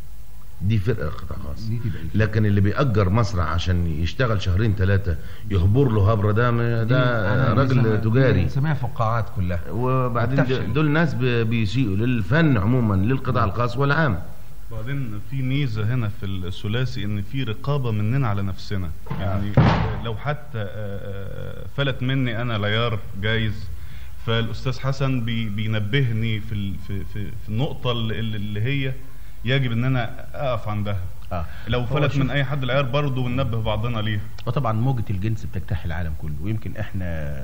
دي فرقه قطاع خاص لكن اللي بيأجر مسرح عشان يشتغل شهرين ثلاثه يهبر له هبره ده م- ده راجل تجاري سميها فقاعات كلها وبعدين بتفشل. دول ناس بي- بيسيئوا للفن عموما للقطاع الخاص والعام بعدين في ميزه هنا في الثلاثي ان في رقابه مننا على نفسنا يعني لو حتى آه، آه، فلت مني انا ليار جايز فالاستاذ حسن بي بينبهني في ال- في في, في النقطه اللي, اللي هي يجب ان انا اقف عندها آه. لو هو فلت شوف- من اي حد العيار برضه وننبه بعضنا ليها وطبعا موجة الجنس بتجتاح العالم كله ويمكن احنا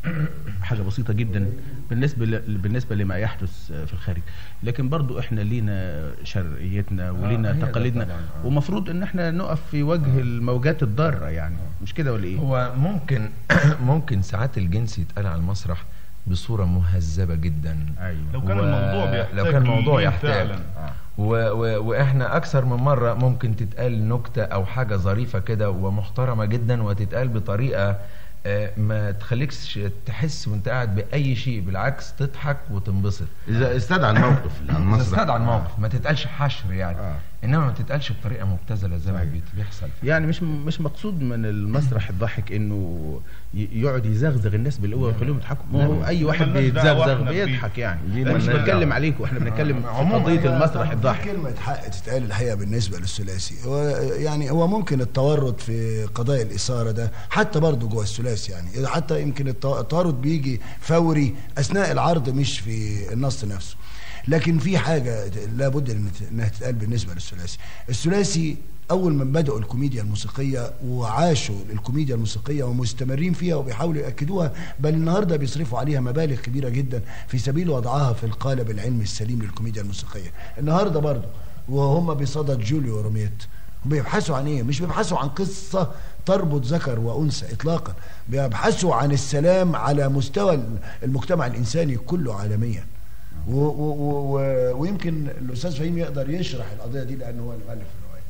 حاجة بسيطة جدا بالنسبة ل... بالنسبة لما يحدث في الخارج لكن برضو احنا لينا شرعيتنا ولينا هي ده تقاليدنا طبعاً، آه. ومفروض ان احنا نقف في وجه الموجات الضارة يعني مش كده ولا ايه؟ هو ممكن ممكن ساعات الجنس يتقال على المسرح بصورة مهذبة جدا ايوه لو كان الموضوع بيحتاج لو كان الموضوع ليه يحتاج فعلاً. و و واحنا اكثر من مره ممكن تتقال نكته او حاجه ظريفه كده ومحترمه جدا وتتقال بطريقه آه، ما تخليكش تحس وانت قاعد باي شيء بالعكس تضحك وتنبسط اذا استدعى الموقف على المسرح تستدعى الموقف ما تتقالش حشر يعني انما ما تتقالش بطريقه مبتذله زي ما بيت- بيحصل يعني مش مش مقصود من المسرح الضحك انه ي- يقعد يزغزغ الناس بالقوه ويخليهم يضحكوا ما هو اي واحد ملناش دعوة بيتزغزغ احنا بيه. بيضحك يعني دي احنا مش ملناش بنتكلم دعوة. عليكم احنا بنتكلم في عموماً قضيه هي المسرح في الضحك كلمة حق تتقال الحقيقة بالنسبة للثلاثي هو يعني هو ممكن التورط في قضايا الإثارة ده حتى برضه جوه الثلاثي يعني حتى يمكن الت- التورط بيجي فوري أثناء العرض مش في النص نفسه لكن في حاجة لابد إن- انها تتقال بالنسبة للثلاثي الثلاثي اول ما بداوا الكوميديا الموسيقيه وعاشوا الكوميديا الموسيقيه ومستمرين فيها وبيحاولوا ياكدوها بل النهارده بيصرفوا عليها مبالغ كبيره جدا في سبيل وضعها في القالب العلمي السليم للكوميديا الموسيقيه النهارده برضه وهم بصدد جوليو وروميت بيبحثوا عن ايه مش بيبحثوا عن قصه تربط ذكر وانثى اطلاقا بيبحثوا عن السلام على مستوى المجتمع الانساني كله عالميا و و و و ويمكن الاستاذ فهيم يقدر يشرح القضيه دي لانه هو اللي مؤلف الروايه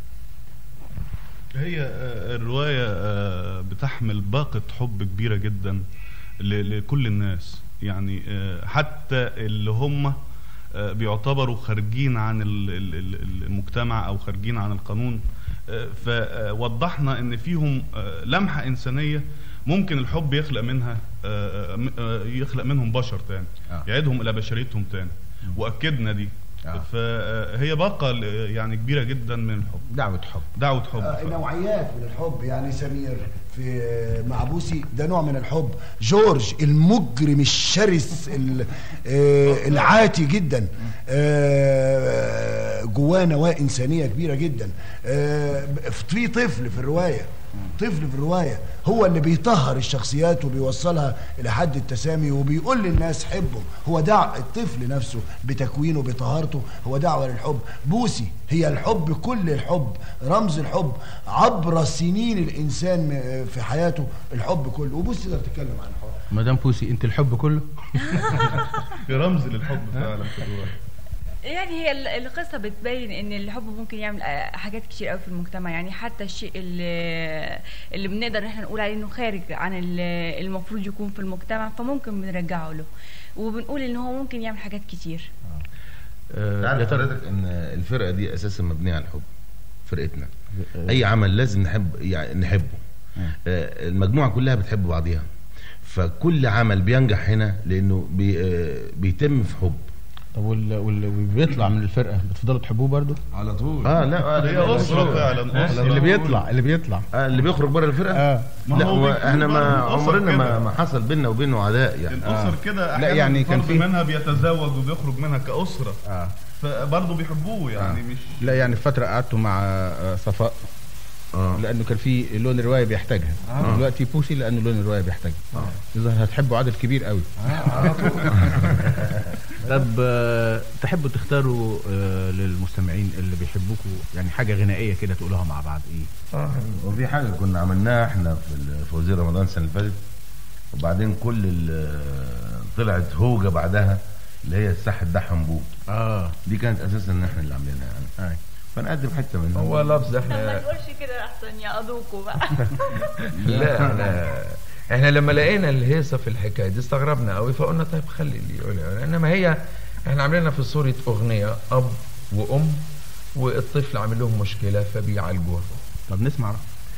هي آه، الرواية آه، بتحمل باقة حب كبيرة جدا ل- لكل الناس يعني آه، حتى اللي هم آه، بيعتبروا خارجين عن ال- ال- ال- المجتمع أو خارجين عن القانون آه، فوضحنا إن فيهم آه، لمحة إنسانية ممكن الحب يخلق منها آه، آه، آه، يخلق منهم بشر تاني آه. يعيدهم إلى بشريتهم تاني وأكدنا دي آه. فهي باقة ل- يعني كبيرة جدا من الحب دعوه حب دعوة حب آه، نوعيات من الحب يعني سمير في مع بوسي ده نوع من الحب جورج المجرم الشرس ال- آه، العاتي جدا آه، جواه نواة إنسانية كبيرة جدا آه، في طفل في الرواية طفل في الرواية هو اللي بيطهر الشخصيات وبيوصلها إلى حد التسامي وبيقول للناس حبه هو دع الطفل نفسه بتكوينه بطهارته هو دعوة للحب بوسي هي الحب كل الحب رمز الحب عبر سنين الإنسان م- في حياته الحب كله وبوسي تقدر تتكلم عن الحب مدام بوسي انت الحب كله في رمز للحب فعلا في الرواية يعني هي ال- القصة بتبين ان الحب ممكن يعمل آه، حاجات كتير قوي في المجتمع يعني حتى الشيء اللي, اللي بنقدر ان احنا نقول عليه انه خارج عن ال- المفروض يكون في المجتمع فممكن بنرجعه له وبنقول ان هو ممكن يعمل حاجات كتير آه، يا تعرف ترى حضرتك ان الفرقه دي اساسا مبنيه على الحب فرقتنا اي عمل لازم نحب يعني نحبه آه، المجموعه كلها بتحب بعضيها فكل عمل بينجح هنا لانه بي آه، بيتم في حب طب وال- وال- واللي بيطلع من الفرقه بتفضلوا تحبوه برضو على طول اه لا آه، هي لا، أسرة لا، فعلا أسرة اللي بيطلع اللي بيطلع آه اللي بيخرج بره الفرقه اه ما لا هو هو بيكون احنا ما برضه أسر عمرنا ما, كده. ما حصل بيننا وبينه عداء يعني الاسر كده لا، احيانا يعني كان فرد في- منها بيتزوج وبيخرج منها كاسره اه فبرضه بيحبوه يعني مش لا يعني في فتره قعدتوا مع آه، صفاء آه. لانه كان في لون الروايه بيحتاجها آه. دلوقتي بوسي لانه لون الروايه بيحتاجها اذا هتحبوا عدد كبير قوي طب آه، تحبوا تختاروا آه، للمستمعين اللي بيحبوكوا يعني حاجه غنائيه كده تقولوها مع بعض ايه اه وفي حاجه كنا عملناها احنا في ال- في وزير رمضان السنه اللي فاتت وبعدين كل ال- طلعت هوجه بعدها اللي هي الساحه ده حنبوب اه دي كانت اساسا ان احنا اللي عاملينها يعني فنقدم حته منها هو لفظ ما احنا تقولش كده احسن يا ادوكوا بقى لا احنا احنا لما لقينا الهيصه في الحكايه دي استغربنا قوي فقلنا طيب خلي اللي يقولها انما هي احنا عاملينها في صوره اغنيه اب وام والطفل عامل لهم مشكله فبيعالجوها طب نسمع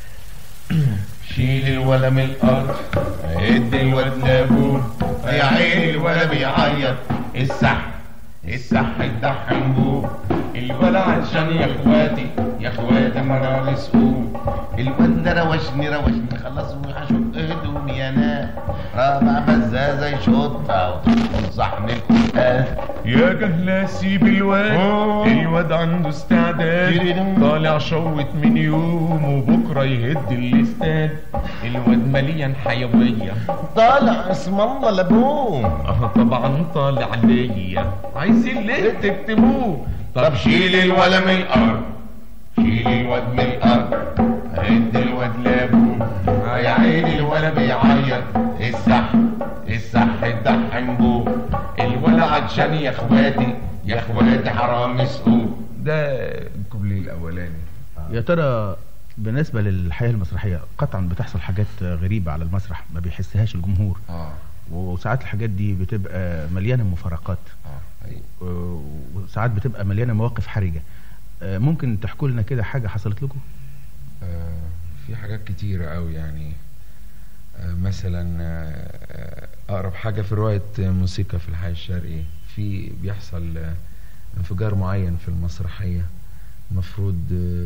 شيل الولا من الارض ادي الواد لابوه يا عيني الولا بيعيط الصح الصح الدحم بوه الولا عشان يا اخواتي يا اخواتي مرار رزقوه الواد ده روشني روشني خلص وهشق هدومي يا ناس رابع بزازه يشطها وصحن الكتاب يا جهلة سيب الواد الواد عنده استعداد طالع شوت من يوم وبكرة يهد الاستاد الواد مليان حيوية طالع اسم الله لابوه اه طبعا طالع ليا عايزين ليه تكتبوه طب شيل الولا من الارض شيل الواد من الارض هد الواد لابوه يا عيني الولا بيعيط الصح الصح الدحم بوه الولا عطشان يا اخواتي يا اخواتي حرام مسقوه ده الكوبليه الاولاني يا ترى بالنسبه للحياه المسرحيه قطعا بتحصل حاجات غريبه على المسرح ما بيحسهاش الجمهور اه وساعات الحاجات دي بتبقى مليانه مفارقات اه و- وساعات بتبقى مليانه مواقف حرجه آه، ممكن تحكوا لنا كده حاجه حصلت لكم آه، في حاجات كتيرة قوي يعني آه، مثلا آه، آه، أقرب حاجة في رواية موسيقى في الحي الشرقي في بيحصل آه، انفجار معين في المسرحية المفروض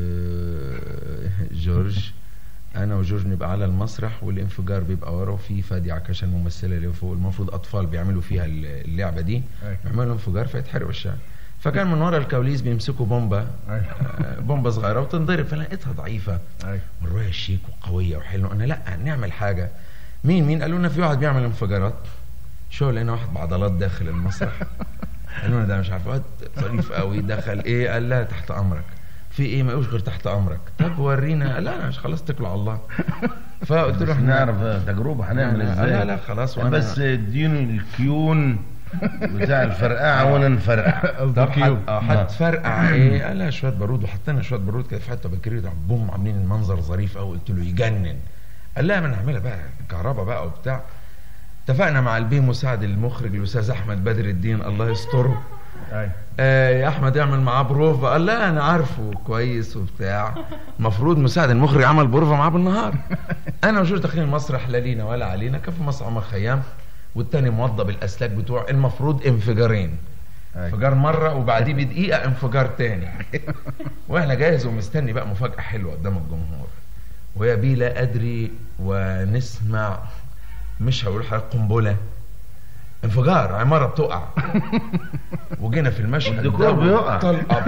آه، جورج أنا وجورج نبقى على المسرح والانفجار بيبقى ورا وفي فادي عكاشة الممثلة اللي فوق المفروض أطفال بيعملوا فيها اللعبة دي يعملوا انفجار فيتحرقوا الشارع فكان من ورا الكواليس بيمسكوا بومبا آه، بومبا صغيره وتنضرب فلقيتها ضعيفه والروايه شيك وقويه وحلوه انا لا نعمل حاجه مين مين قالوا لنا في واحد بيعمل انفجارات شو لقينا واحد بعضلات داخل المسرح قالوا لنا ده مش عارف واد ظريف قوي دخل ايه قال لا تحت امرك في ايه ما يقولش غير تحت امرك طب ورينا قال لا انا مش خلاص اتكلوا على الله فقلت له بس إحنا- نعرف تجربه هنعمل لا، ازاي لا لا خلاص وأنا- بس اديني الكيون بتاع الفرقعه وانا نفرقع طب حد اه حد فرقع ايه قال لها شويه بارود وحطينا شويه بارود كده في حته بكريه بوم عاملين المنظر ظريف قوي قلت له يجنن قال لها ما نعملها بقى كهرباء بقى وبتاع اتفقنا مع البيه مساعد المخرج الاستاذ احمد بدر الدين الله يستره آه يا احمد اعمل معاه بروفا قال لا انا عارفه كويس وبتاع المفروض مساعد المخرج عمل بروفا معاه بالنهار انا وجورج داخلين المسرح لا لينا ولا علينا كان في مسرح عمر خيام والتاني موضب الاسلاك بتوع المفروض انفجارين انفجار مره وبعديه بدقيقه انفجار تاني واحنا جاهز ومستني بقى مفاجاه حلوه قدام الجمهور ويا بيه لا ادري ونسمع مش هقول حاجه قنبله انفجار عماره بتقع وجينا في المشهد والديكور ده بيقع. طلقه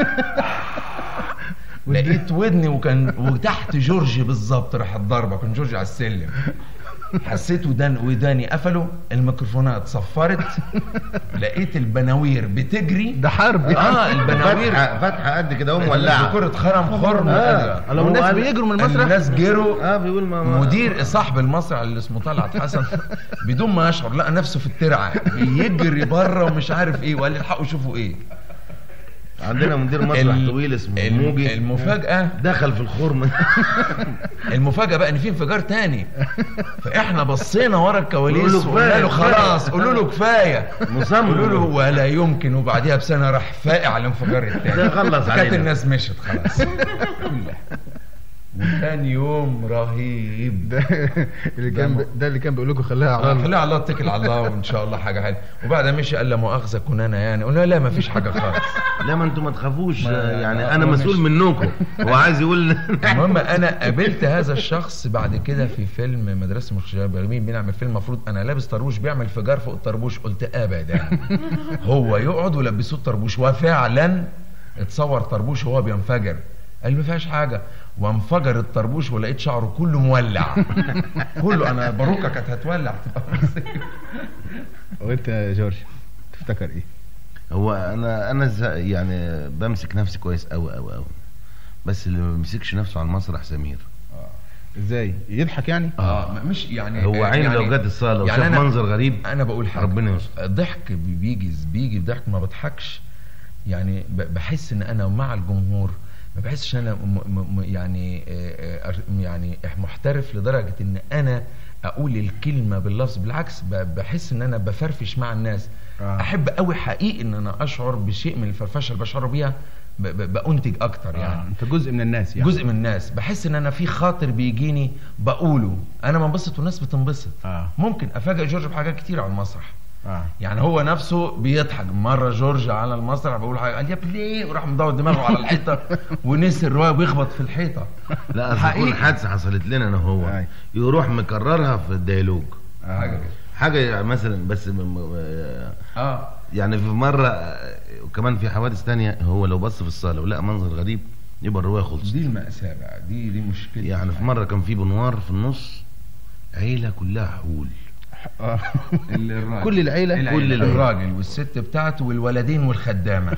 لقيت ودني وكان وتحت جورجي بالظبط راحت ضربه كان جورجي على السلم حسيت ودان وداني قفلوا الميكروفونات صفرت لقيت البناوير بتجري ده حرب اه البناوير فتحه فتحه قد كده ومولعه كرة خرم خرم آه. لو الناس بيجروا من المسرح الناس جروا اه بيقول ما ما- مدير صاحب المسرح اللي اسمه طلعت حسن بدون ما يشعر لقى نفسه في الترعه بيجري بره ومش عارف ايه وقال لي الحقوا شوفوا ايه عندنا مدير مسرح ال- طويل اسمه الم- موجي المفاجأة دخل في الخرم المفاجأة بقى ان في انفجار تاني فاحنا بصينا ورا الكواليس نقول له وقلنا كفاية، له كفايه. خلاص قولوا له كفايه مصمم. قولوا له ولا يمكن وبعديها بسنه راح فاقع على الانفجار التاني ده خلص كانت علينا. الناس مشت خلاص وكان يوم رهيب ده اللي كان ب... ده اللي كان بيقول لكم خليها على آه، الله خليها على الله اتكل على الله وان شاء الله حاجه حلوه وبعدها مشي قال لا مؤاخذه كنانا يعني قلنا لا ما فيش حاجه خالص لا ما انتم ما تخافوش ما- يعني ما- انا ما مسؤول مش- منكم هو عايز يقول المهم انا قابلت هذا الشخص بعد كده في فيلم مدرسه مخرجات برلين بنعمل فيلم المفروض انا لابس طربوش بيعمل انفجار فوق الطربوش قلت ابدا هو يقعد ولبسوه الطربوش وفعلا اتصور طربوش وهو بينفجر قال لي ما فيهاش حاجه وانفجر الطربوش ولقيت شعره كله مولع كله انا باروكه كانت هتولع وانت يا جورج تفتكر ايه هو انا انا ز- يعني بمسك نفسي كويس قوي قوي قوي بس اللي ما بيمسكش نفسه على المسرح سمير ازاي يضحك يعني اه ما- مش يعني هو عينه يعني لو جت الصاله يعني وشاف أنا- منظر غريب انا بقول حاجه ربنا يستر الضحك بي- بيجي بيجي بضحك ما بضحكش يعني ب- بحس ان انا مع الجمهور ما بحسش ان انا م م م- يعني آه، آه، يعني محترف لدرجه ان انا اقول الكلمه باللفظ بالعكس ب- بحس ان انا بفرفش مع الناس آه. احب قوي حقيقي ان انا اشعر بشيء من الفرفشه اللي بشعر بيها ب- ب- بانتج اكتر يعني آه. انت جزء من الناس يعني جزء من الناس بحس ان انا في خاطر بيجيني بقوله انا بنبسط والناس بتنبسط آه. ممكن افاجئ جورج بحاجات كتير على المسرح آه. يعني هو نفسه بيضحك مره جورج على المسرح بقول حاجه قال يا ابني ليه وراح مدور دماغه على الحيطه ونسي الروايه وبيخبط في الحيطه لا أصل حقيقي. تكون حادثه حصلت لنا انا وهو أي. يروح مكررها في الديالوج حاجه كده حاجه يعني مثلا بس م- م- اه يعني في مره آه، وكمان في حوادث تانية هو لو بص في الصاله ولقى منظر غريب يبقى الروايه خلصت دي المأساة بقى دي دي مشكلة يعني في مره كان في بنوار في النص عيله كلها حول آه. الراجل. كل العيله العيلة. كل العيلة. الراجل والست بتاعته والولدين والخدامه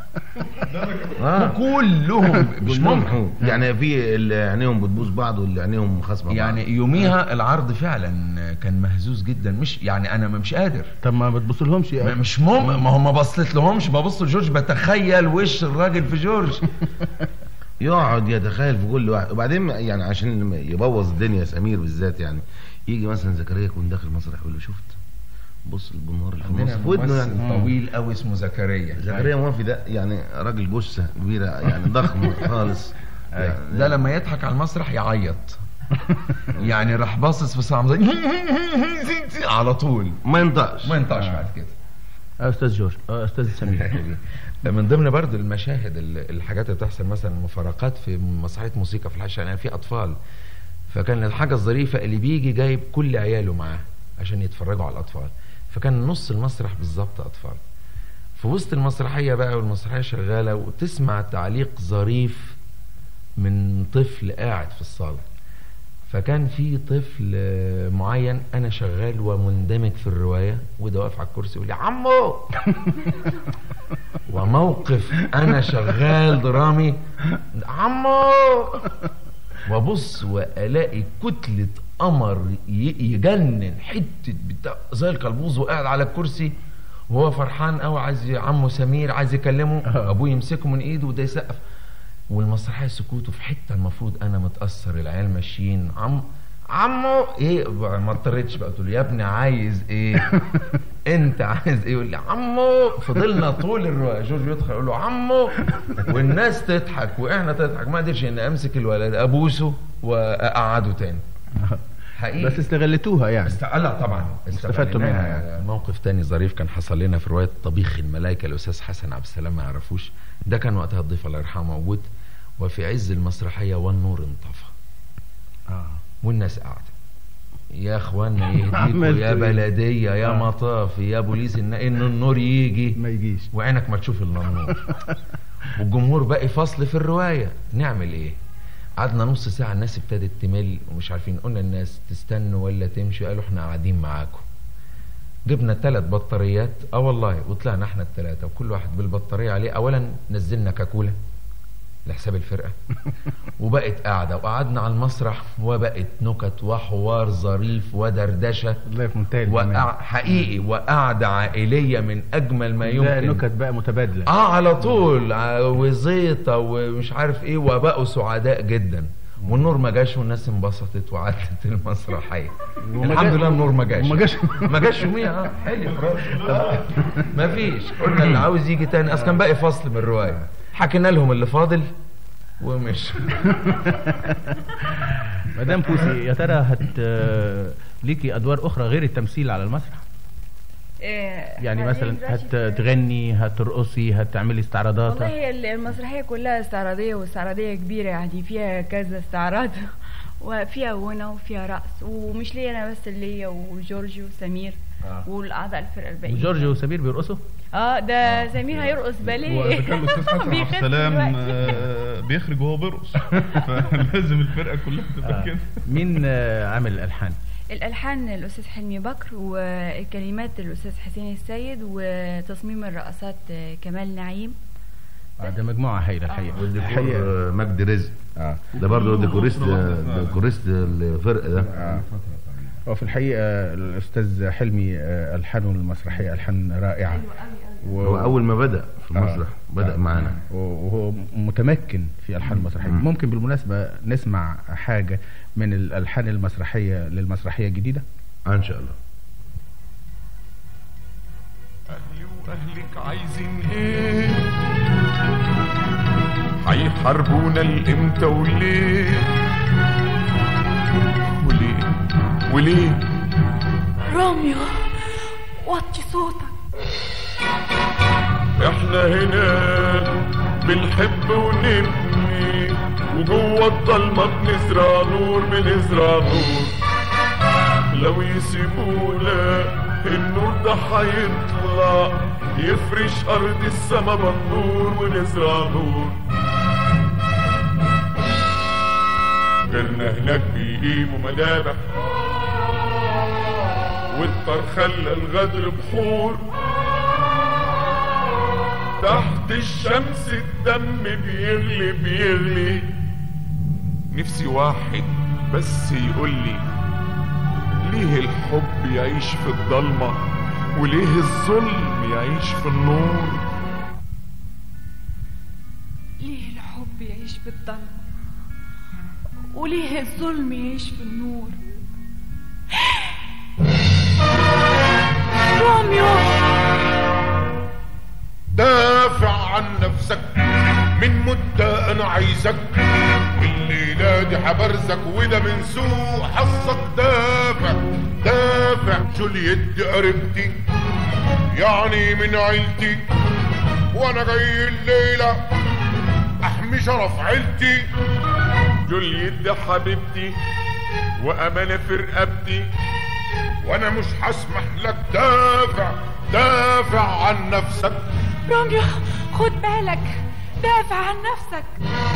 آه. كلهم مش كلهم ممكن حول. يعني في اللي عينيهم بتبوظ بعض واللي عينيهم خصمه بعض. يعني يوميها العرض فعلا كان مهزوز جدا مش يعني انا مش قادر طب ما بتبصلهمش ما- يعني مش مم ما هو ما بصيت لهمش ببص لجورج بتخيل وش الراجل في جورج يقعد يتخيل في كل واحد وبعدين يعني عشان يبوظ الدنيا سمير بالذات يعني يجي مثلا زكريا يكون داخل المسرح يقول له شفت بص البنوار اللي في النص عندنا في ودنه يعني ممثل طويل قوي اسمه زكريا زكريا موافي ده يعني راجل جثه كبيره يعني ضخم خالص يعني ده لما يضحك على المسرح يعيط يعني راح باصص في صعم زي على طول ما ينطقش ما ينطقش بعد كده آه، استاذ جورج آه، استاذ سمير من ضمن برضو المشاهد ال- الحاجات اللي بتحصل مثلا مفارقات في مسرحيه موسيقى في الحاشيه يعني في اطفال فكان الحاجه الظريفه اللي بيجي جايب كل عياله معاه عشان يتفرجوا على الاطفال فكان نص المسرح بالظبط اطفال في وسط المسرحيه بقى والمسرحيه شغاله وتسمع تعليق ظريف من طفل قاعد في الصاله فكان في طفل آه، معين انا شغال ومندمج في الروايه وده واقف على الكرسي يقول لي عمو وموقف انا شغال درامي عمو وابص والاقي كتله قمر ي- يجنن حته بتاع زي الكلبوز وقاعد على الكرسي وهو فرحان قوي عايز ي- عمه سمير عايز يكلمه ابوه يمسكه من ايده وده يسقف والمسرحيه سكوته في حته المفروض انا متاثر العيال ماشيين عم عمو ايه ما اضطريتش بقى قلت له يا ابني عايز ايه انت عايز ايه يقول لي عمو فضلنا طول الروايه جورج يدخل يقول له عمو والناس تضحك واحنا تضحك ما قدرش ان امسك الولد ابوسه واقعده تاني حقيقي بس استغلتوها يعني است... لا طبعا استفدتوا منها يعني. يعني. موقف تاني ظريف كان حصل لنا في روايه طبيخ الملائكه الاستاذ حسن عبد السلام ما يعرفوش ده كان وقتها الضيف الله يرحمه موجود وفي عز المسرحيه والنور انطفى آه. والناس قاعده يا اخوانا يهديكوا عملتوا يا إيه؟ بلديه يا آه. مطاف يا بوليس ان ان النور يجي ما يجيش وعينك ما تشوف الا النور والجمهور باقي فصل في الروايه نعمل ايه قعدنا نص ساعه الناس ابتدت تمل ومش عارفين قلنا الناس تستنوا ولا تمشي قالوا احنا قاعدين معاكم جبنا ثلاث بطاريات اه والله وطلعنا احنا الثلاثه وكل واحد بالبطاريه عليه اولا نزلنا كاكولا لحساب الفرقه وبقت قاعده وقعدنا على المسرح وبقت نكت وحوار ظريف ودردشه والله في منتهى وقع الجمال حقيقي وقعده عائليه من اجمل ما ده يمكن نكت بقى متبادله اه على طول ع- وزيطه ومش عارف ايه وبقوا سعداء جدا والنور ما جاش والناس انبسطت وعدت المسرحيه وما الحمد جا- لله النور ما جاش وما جاش. ما جاش يوميها اه حلو ما فيش قلنا اللي عاوز يجي تاني اصل كان باقي فصل من الروايه حكينا لهم اللي فاضل ومش مدام بوسي يا ترى هت ليكي ادوار اخرى غير التمثيل على المسرح يعني مثلا هتغني هترقصي هتعملي استعراضات والله هي المسرحية كلها استعراضية واستعراضية كبيرة يعني فيها كذا استعراض وفيها غنى وفيها رقص ومش ليا انا بس اللي ليا وجورج وسمير آه. والاعضاء الفرقة الباقيين وجورج وسمير بيرقصوا اه ده سمير هيرقص باليه واذا كان الاستاذ حسن عبد بيخف السلام دلوقتي. آه، بيخرج وهو بيرقص فلازم الفرقه كلها تبقى كده مين آه، عامل الالحان الالحان الاستاذ حلمي بكر والكلمات الاستاذ حسين السيد وتصميم الرقصات آه، كمال نعيم آه، ده مجموعه هايله الحقيقه والديكور مجدي رزق اه ده برضه ديكوريست ديكوريست الفرق ده آه. وفي الحقيقه الاستاذ حلمي آه، الحانه المسرحيه الحان رائعه و... هو اول ما بدا في المسرح بدا معانا وهو متمكن في الحان المسرحيه ممكن بالمناسبه نسمع حاجه من الالحان المسرحيه للمسرحيه الجديده ان شاء الله أهلي وأهلك عايزين إيه؟ هيحاربونا الإمتى وليه؟ وليه؟ وليه؟ روميو وطي صوتك إحنا هنا بنحب ونبني وجوه الضلمة بنزرع نور بنزرع نور لو يسيبونا النور ده هيطلع يفرش أرض السما بالنور ونزرع نور غيرنا هناك بيقيموا مذابح والطر خلى الغدر بحور تحت الشمس الدم بيغلي بيغلي نفسي واحد بس يقولي ليه الحب يعيش في الضلمة وليه الظلم يعيش في النور ليه الحب يعيش في الضلمة وليه الظلم يعيش في النور روميو دافع عن نفسك من مدة أنا عايزك الليلة دي حبرزك وده من سوء حظك دافع دافع جولييت دي قريبتي يعني من عيلتي وأنا جاي الليلة أحمي شرف عيلتي جولييت دي حبيبتي وأمانة في رقبتي وأنا مش هسمح لك دافع دافع عن نفسك روميو خد بالك دافع عن نفسك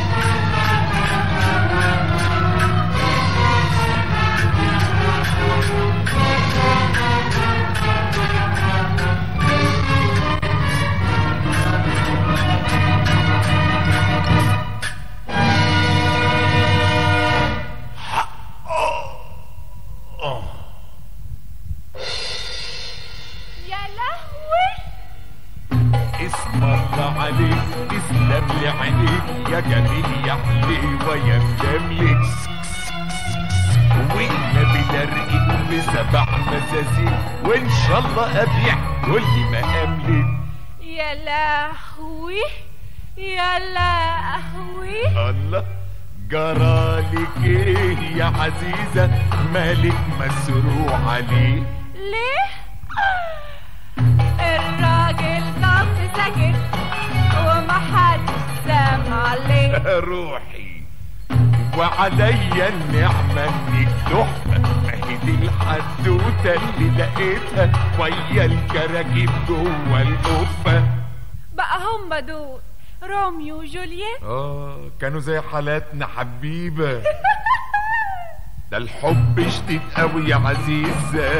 يا لهوي اسم الله عليك تسلم لي عينيك يا جميل يا حليوة يا مجملك والنبي لرقين بسبع مزازين وان شاء الله ابيع كل ما املك يا لهوي يا لهوي الله جرالك ايه يا عزيزة مالك مسروع عليه ليه الراجل ضغط ساكت ومحدش سامع عليه روحي وعليا النعمة انك تحفة ما هي دي الحدوتة اللي لقيتها ويا الكراكيب جوه القفة بقى هم دول روميو وجولييت اه كانوا زي حالاتنا حبيبة ده الحب شديد قوي يا عزيزة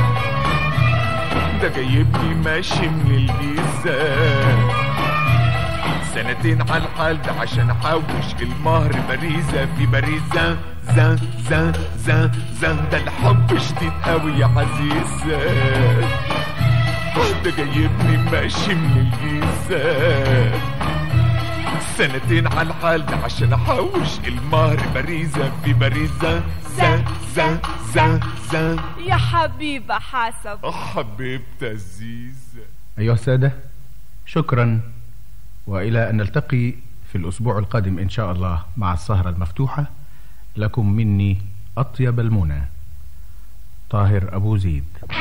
ده جايبني ماشي من الجيزة سنتين على الحال ده عشان احوش المهر باريزة في باريزة زان زان زان زان ده الحب شديد قوي يا عزيزة ده جايبني ماشي من الجيزة سنتين على الحال ده عشان احوش المهر باريزة في باريزة زان زان زان زان يا حبيبة حسب حبيبتي الزيزة أيها السادة شكرا وإلى أن نلتقي في الأسبوع القادم إن شاء الله مع السهرة المفتوحة لكم مني أطيب المنى طاهر أبو زيد